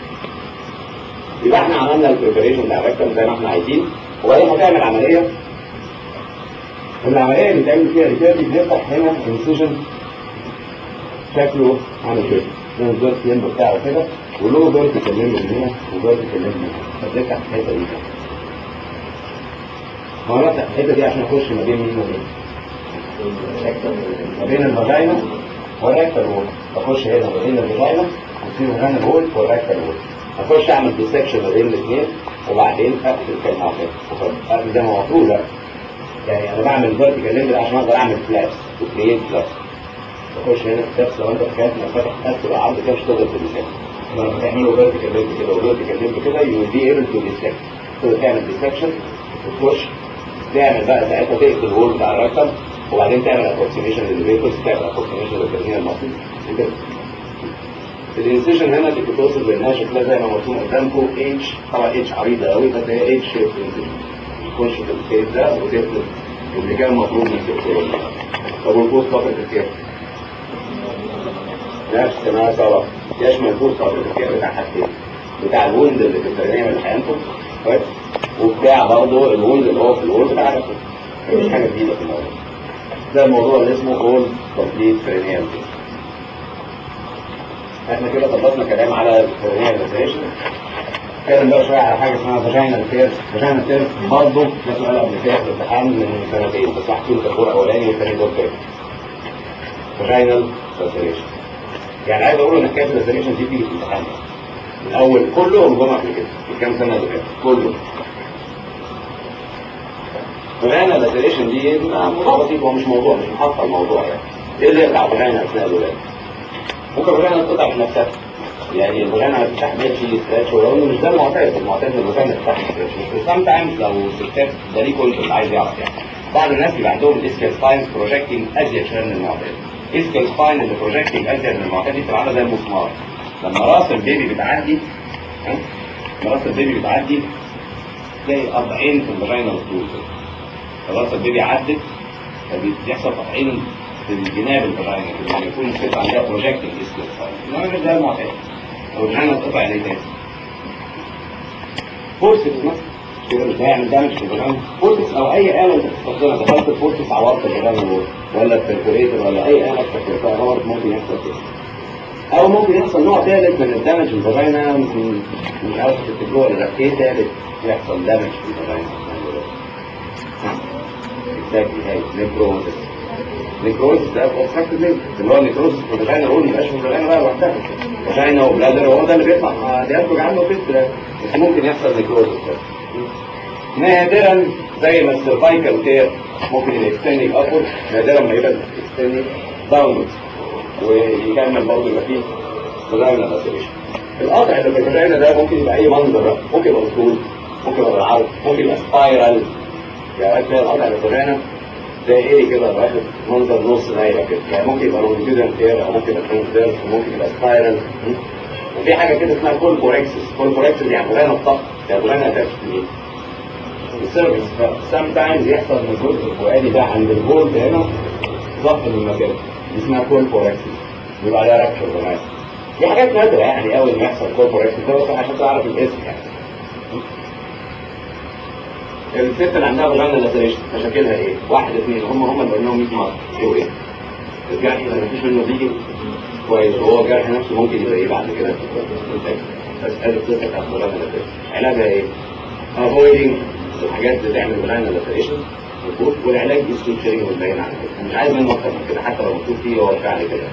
يبقى احنا عملنا البريبريشن بتاع الركب زي ما احنا عايزين وبعدين هتعمل عمليه العمليه اللي بتعمل فيها ريتير دي بنفتح هنا انسيجن شكله عامل كده ده الدور اليمين بتاعه كده وله دور تكلم من هنا ودور تكلم من هنا فبنفتح الحته دي هو انا افتح الحته دي عشان اخش ما بين مين ومين ما بين الفاجينا والريكتال وول اخش هنا ما بين الفاجينا وفي هنا وول والريكتال وول اخش اعمل ديسكشن ما بين الاثنين وبعدين اقفل كلمه واحده اقفل زي ما هو مفروض يعني انا بعمل فيرتيكال ليفل عشان اقدر اعمل فلابس وكرييت فلابس بخش هنا في فلابس لو انت تخيلت انك فاتح قفل عرض كده مش تقدر تديسكت لما تعمله فيرتيكال ليفل كده وفيرتيكال ليفل كده يو بي ايبل تو ديسكت تقدر تعمل ديسكشن وتخش تعمل بقى ساعتها تقفل الوول بتاع الرقم وبعدين تعمل ابروكسيميشن للفيكوس تعمل ابروكسيميشن للترمية المصري وكده الانسيشن هنا اللي بتوصل لانها شكلها زي ما مرسوم قدامكم اتش طبعا اتش عريضه قوي بس هي اتش شيب تخش في الكيس ده وتقفل اللي كان المفروض من الدكتور طب والبوست فتره الكيس نفس ما سوا يشمل البوست فتره الكيس بتاع حاجتين بتاع الوند اللي في الترمية اللي هينفذ كويس وبتاع برضه الوند اللي هو في الوند بتاع الرقم مفيش حاجه جديده في الموضوع ده الموضوع اللي اسمه اول كومبليت كرينيال احنا كده خلصنا كلام على الكرينيال ريزريشن نتكلم بقى شويه على حاجه اسمها فاجينال تير فاجينال تير برضه ده سؤال قبل كده في الامتحان من سنتين بس هحكي لك الدور الاولاني والثاني دور تاني فاجينال ريزريشن يعني عايز اقول ان حكايه الريزريشن دي بتيجي في الامتحان من اول كلهم جم قبل كده في كام سنه اللي فاتت كله فاجينال ريزريشن دي موضوع بسيط هو مش موضوع مش محصل الموضوع يعني ايه اللي يقطع فاجينال اثناء الولاده ممكن فاجينال تقطع من نفسها يعني الفاجينا ما بتستحملش ستريتش ولو انه مش ده المعتاد المعتاد ان الفاجينا بتستحمل ستريتش بس سام تايمز لو ستات ده ليه كنت اللي عايز يعرف يعني بعض الناس بيبقى عندهم الاسكال سباينز بروجكتنج ازيد شويه من المعتاد اسكال سباين اللي بروجكتنج ازيد من المعتاد دي بتبقى عامله زي المسمار لما راس البيبي بتعدي ها لما راس البيبي بتعدي تلاقي قطعين في الفاجينا والطول راس البيبي عدت فبيحصل قطعين في الجناب الفاجينا كده يعني يكون الست عندها بروجكتنج اسكال سباين انما مش ده المعتاد او الجنة تقطع ليه تاني فورسكس مثلا كده مش هيعمل دامج في الجنة فورسكس او اي آلة انت بتستخدمها دخلت الفورسكس عورت الجنة ولا البركوريتر ولا اي آلة استخدمتها غلط ممكن يحصل كده او ممكن يحصل نوع ثالث من الدمج في الفاجينا مش عارف تفتكروه ولا لا ايه ثالث يحصل دمج في الفاجينا exactly هاي نيكروزس نيكروزس ده اوبستراكتيف ليه اللي هو نيكروزس في الفاجينا هو مبقاش في الفاجينا بقى لوحدها فاجينا وبلادر هو ده اللي بيطلع بينتج عنه فكره بس ممكن يحصل نيكروزس ده نادرا زي ما السيرفايكال تير ممكن الاكستندنج ابورد نادرا ما يبقى الاكستندنج داونورد ويكمل برضه يبقى فيه فاجينا لاسيريشن القطع اللي في الفاجينا ده ممكن يبقى اي منظر بقى ممكن يبقى بالطول ممكن يبقى بالعرض ممكن يبقى سبايرال يعني تلاقي القطع اللي في الفاجينا زي ايه كده واخد منظر نص دايره كده يعني ممكن يبقى لونجيتودينال تير او ممكن يبقى ترانسفيرس وممكن يبقى سبايرال وفي حاجه كده اسمها كولبوركسس كولبوركسس يعني فلانه الضغط يعني فلانه اتاكس ايه السيرفيس فسام تايمز يحصل من الجزء الفوقاني ده عند الجولد هنا ضغط من المكان دي اسمها كولبوركسس بيبقى عليها رابشر كمان دي حاجات نادره يعني قوي ان يحصل كولبوركسس ده بس عشان تعرف الاسم يعني الست اللي عندها فاجينا لاسريشن مشاكلها ايه؟ واحد اثنين هم هم اللي قلناهم 100 مره ايه وايه؟ الجرح اللي مفيش منه بيجي كويس وهو الجرح نفسه ممكن يبقى ايه بعد كده؟ بس هذه القصه بتاعت فاجينا لاسريشن علاجها ايه؟ افويدنج الحاجات اللي تعمل فاجينا لاسريشن والعلاج بالسوتشرينج والباين على كده مش عايز منه اكتر من كده حتى لو مكتوب فيه هو فعلا كده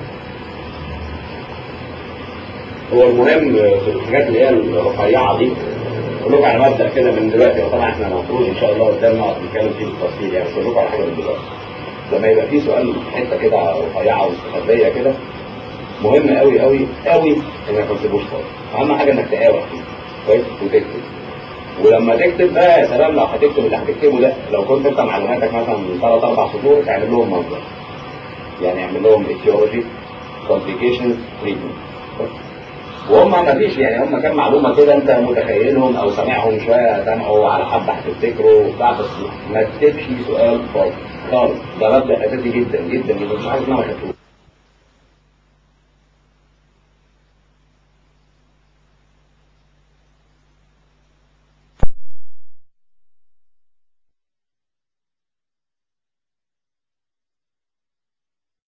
هو المهم في الحاجات اللي هي الرفيعه دي اقول لكم على مبدا كده من دلوقتي وطبعا احنا المفروض ان شاء الله قدام نقعد نتكلم فيه بالتفصيل يعني بس اقول لكم على حاجه من دلوقتي لما يبقى في سؤال في حته كده رفيعه واستخبيه كده مهم قوي قوي قوي انك ما تسيبوش خالص اهم حاجه انك تقاوح فيه كويس وتكتب ولما تكتب بقى يا سلام لو هتكتب اللي هتكتبه ده لو كنت انت معلوماتك مثلا من ثلاث اربع سطور تعمل لهم مصدر يعني اعمل لهم etiology complications treatment وهم ما فيش يعني هم كام معلومه كده انت متخيلهم او سامعهم شويه سامعوا على حبه هتفتكروا وبتاع بس ما تكتبش سؤال خالص خالص ده مبدا اساسي جدا جدا جدا مش عارف اسمها ما خدتوش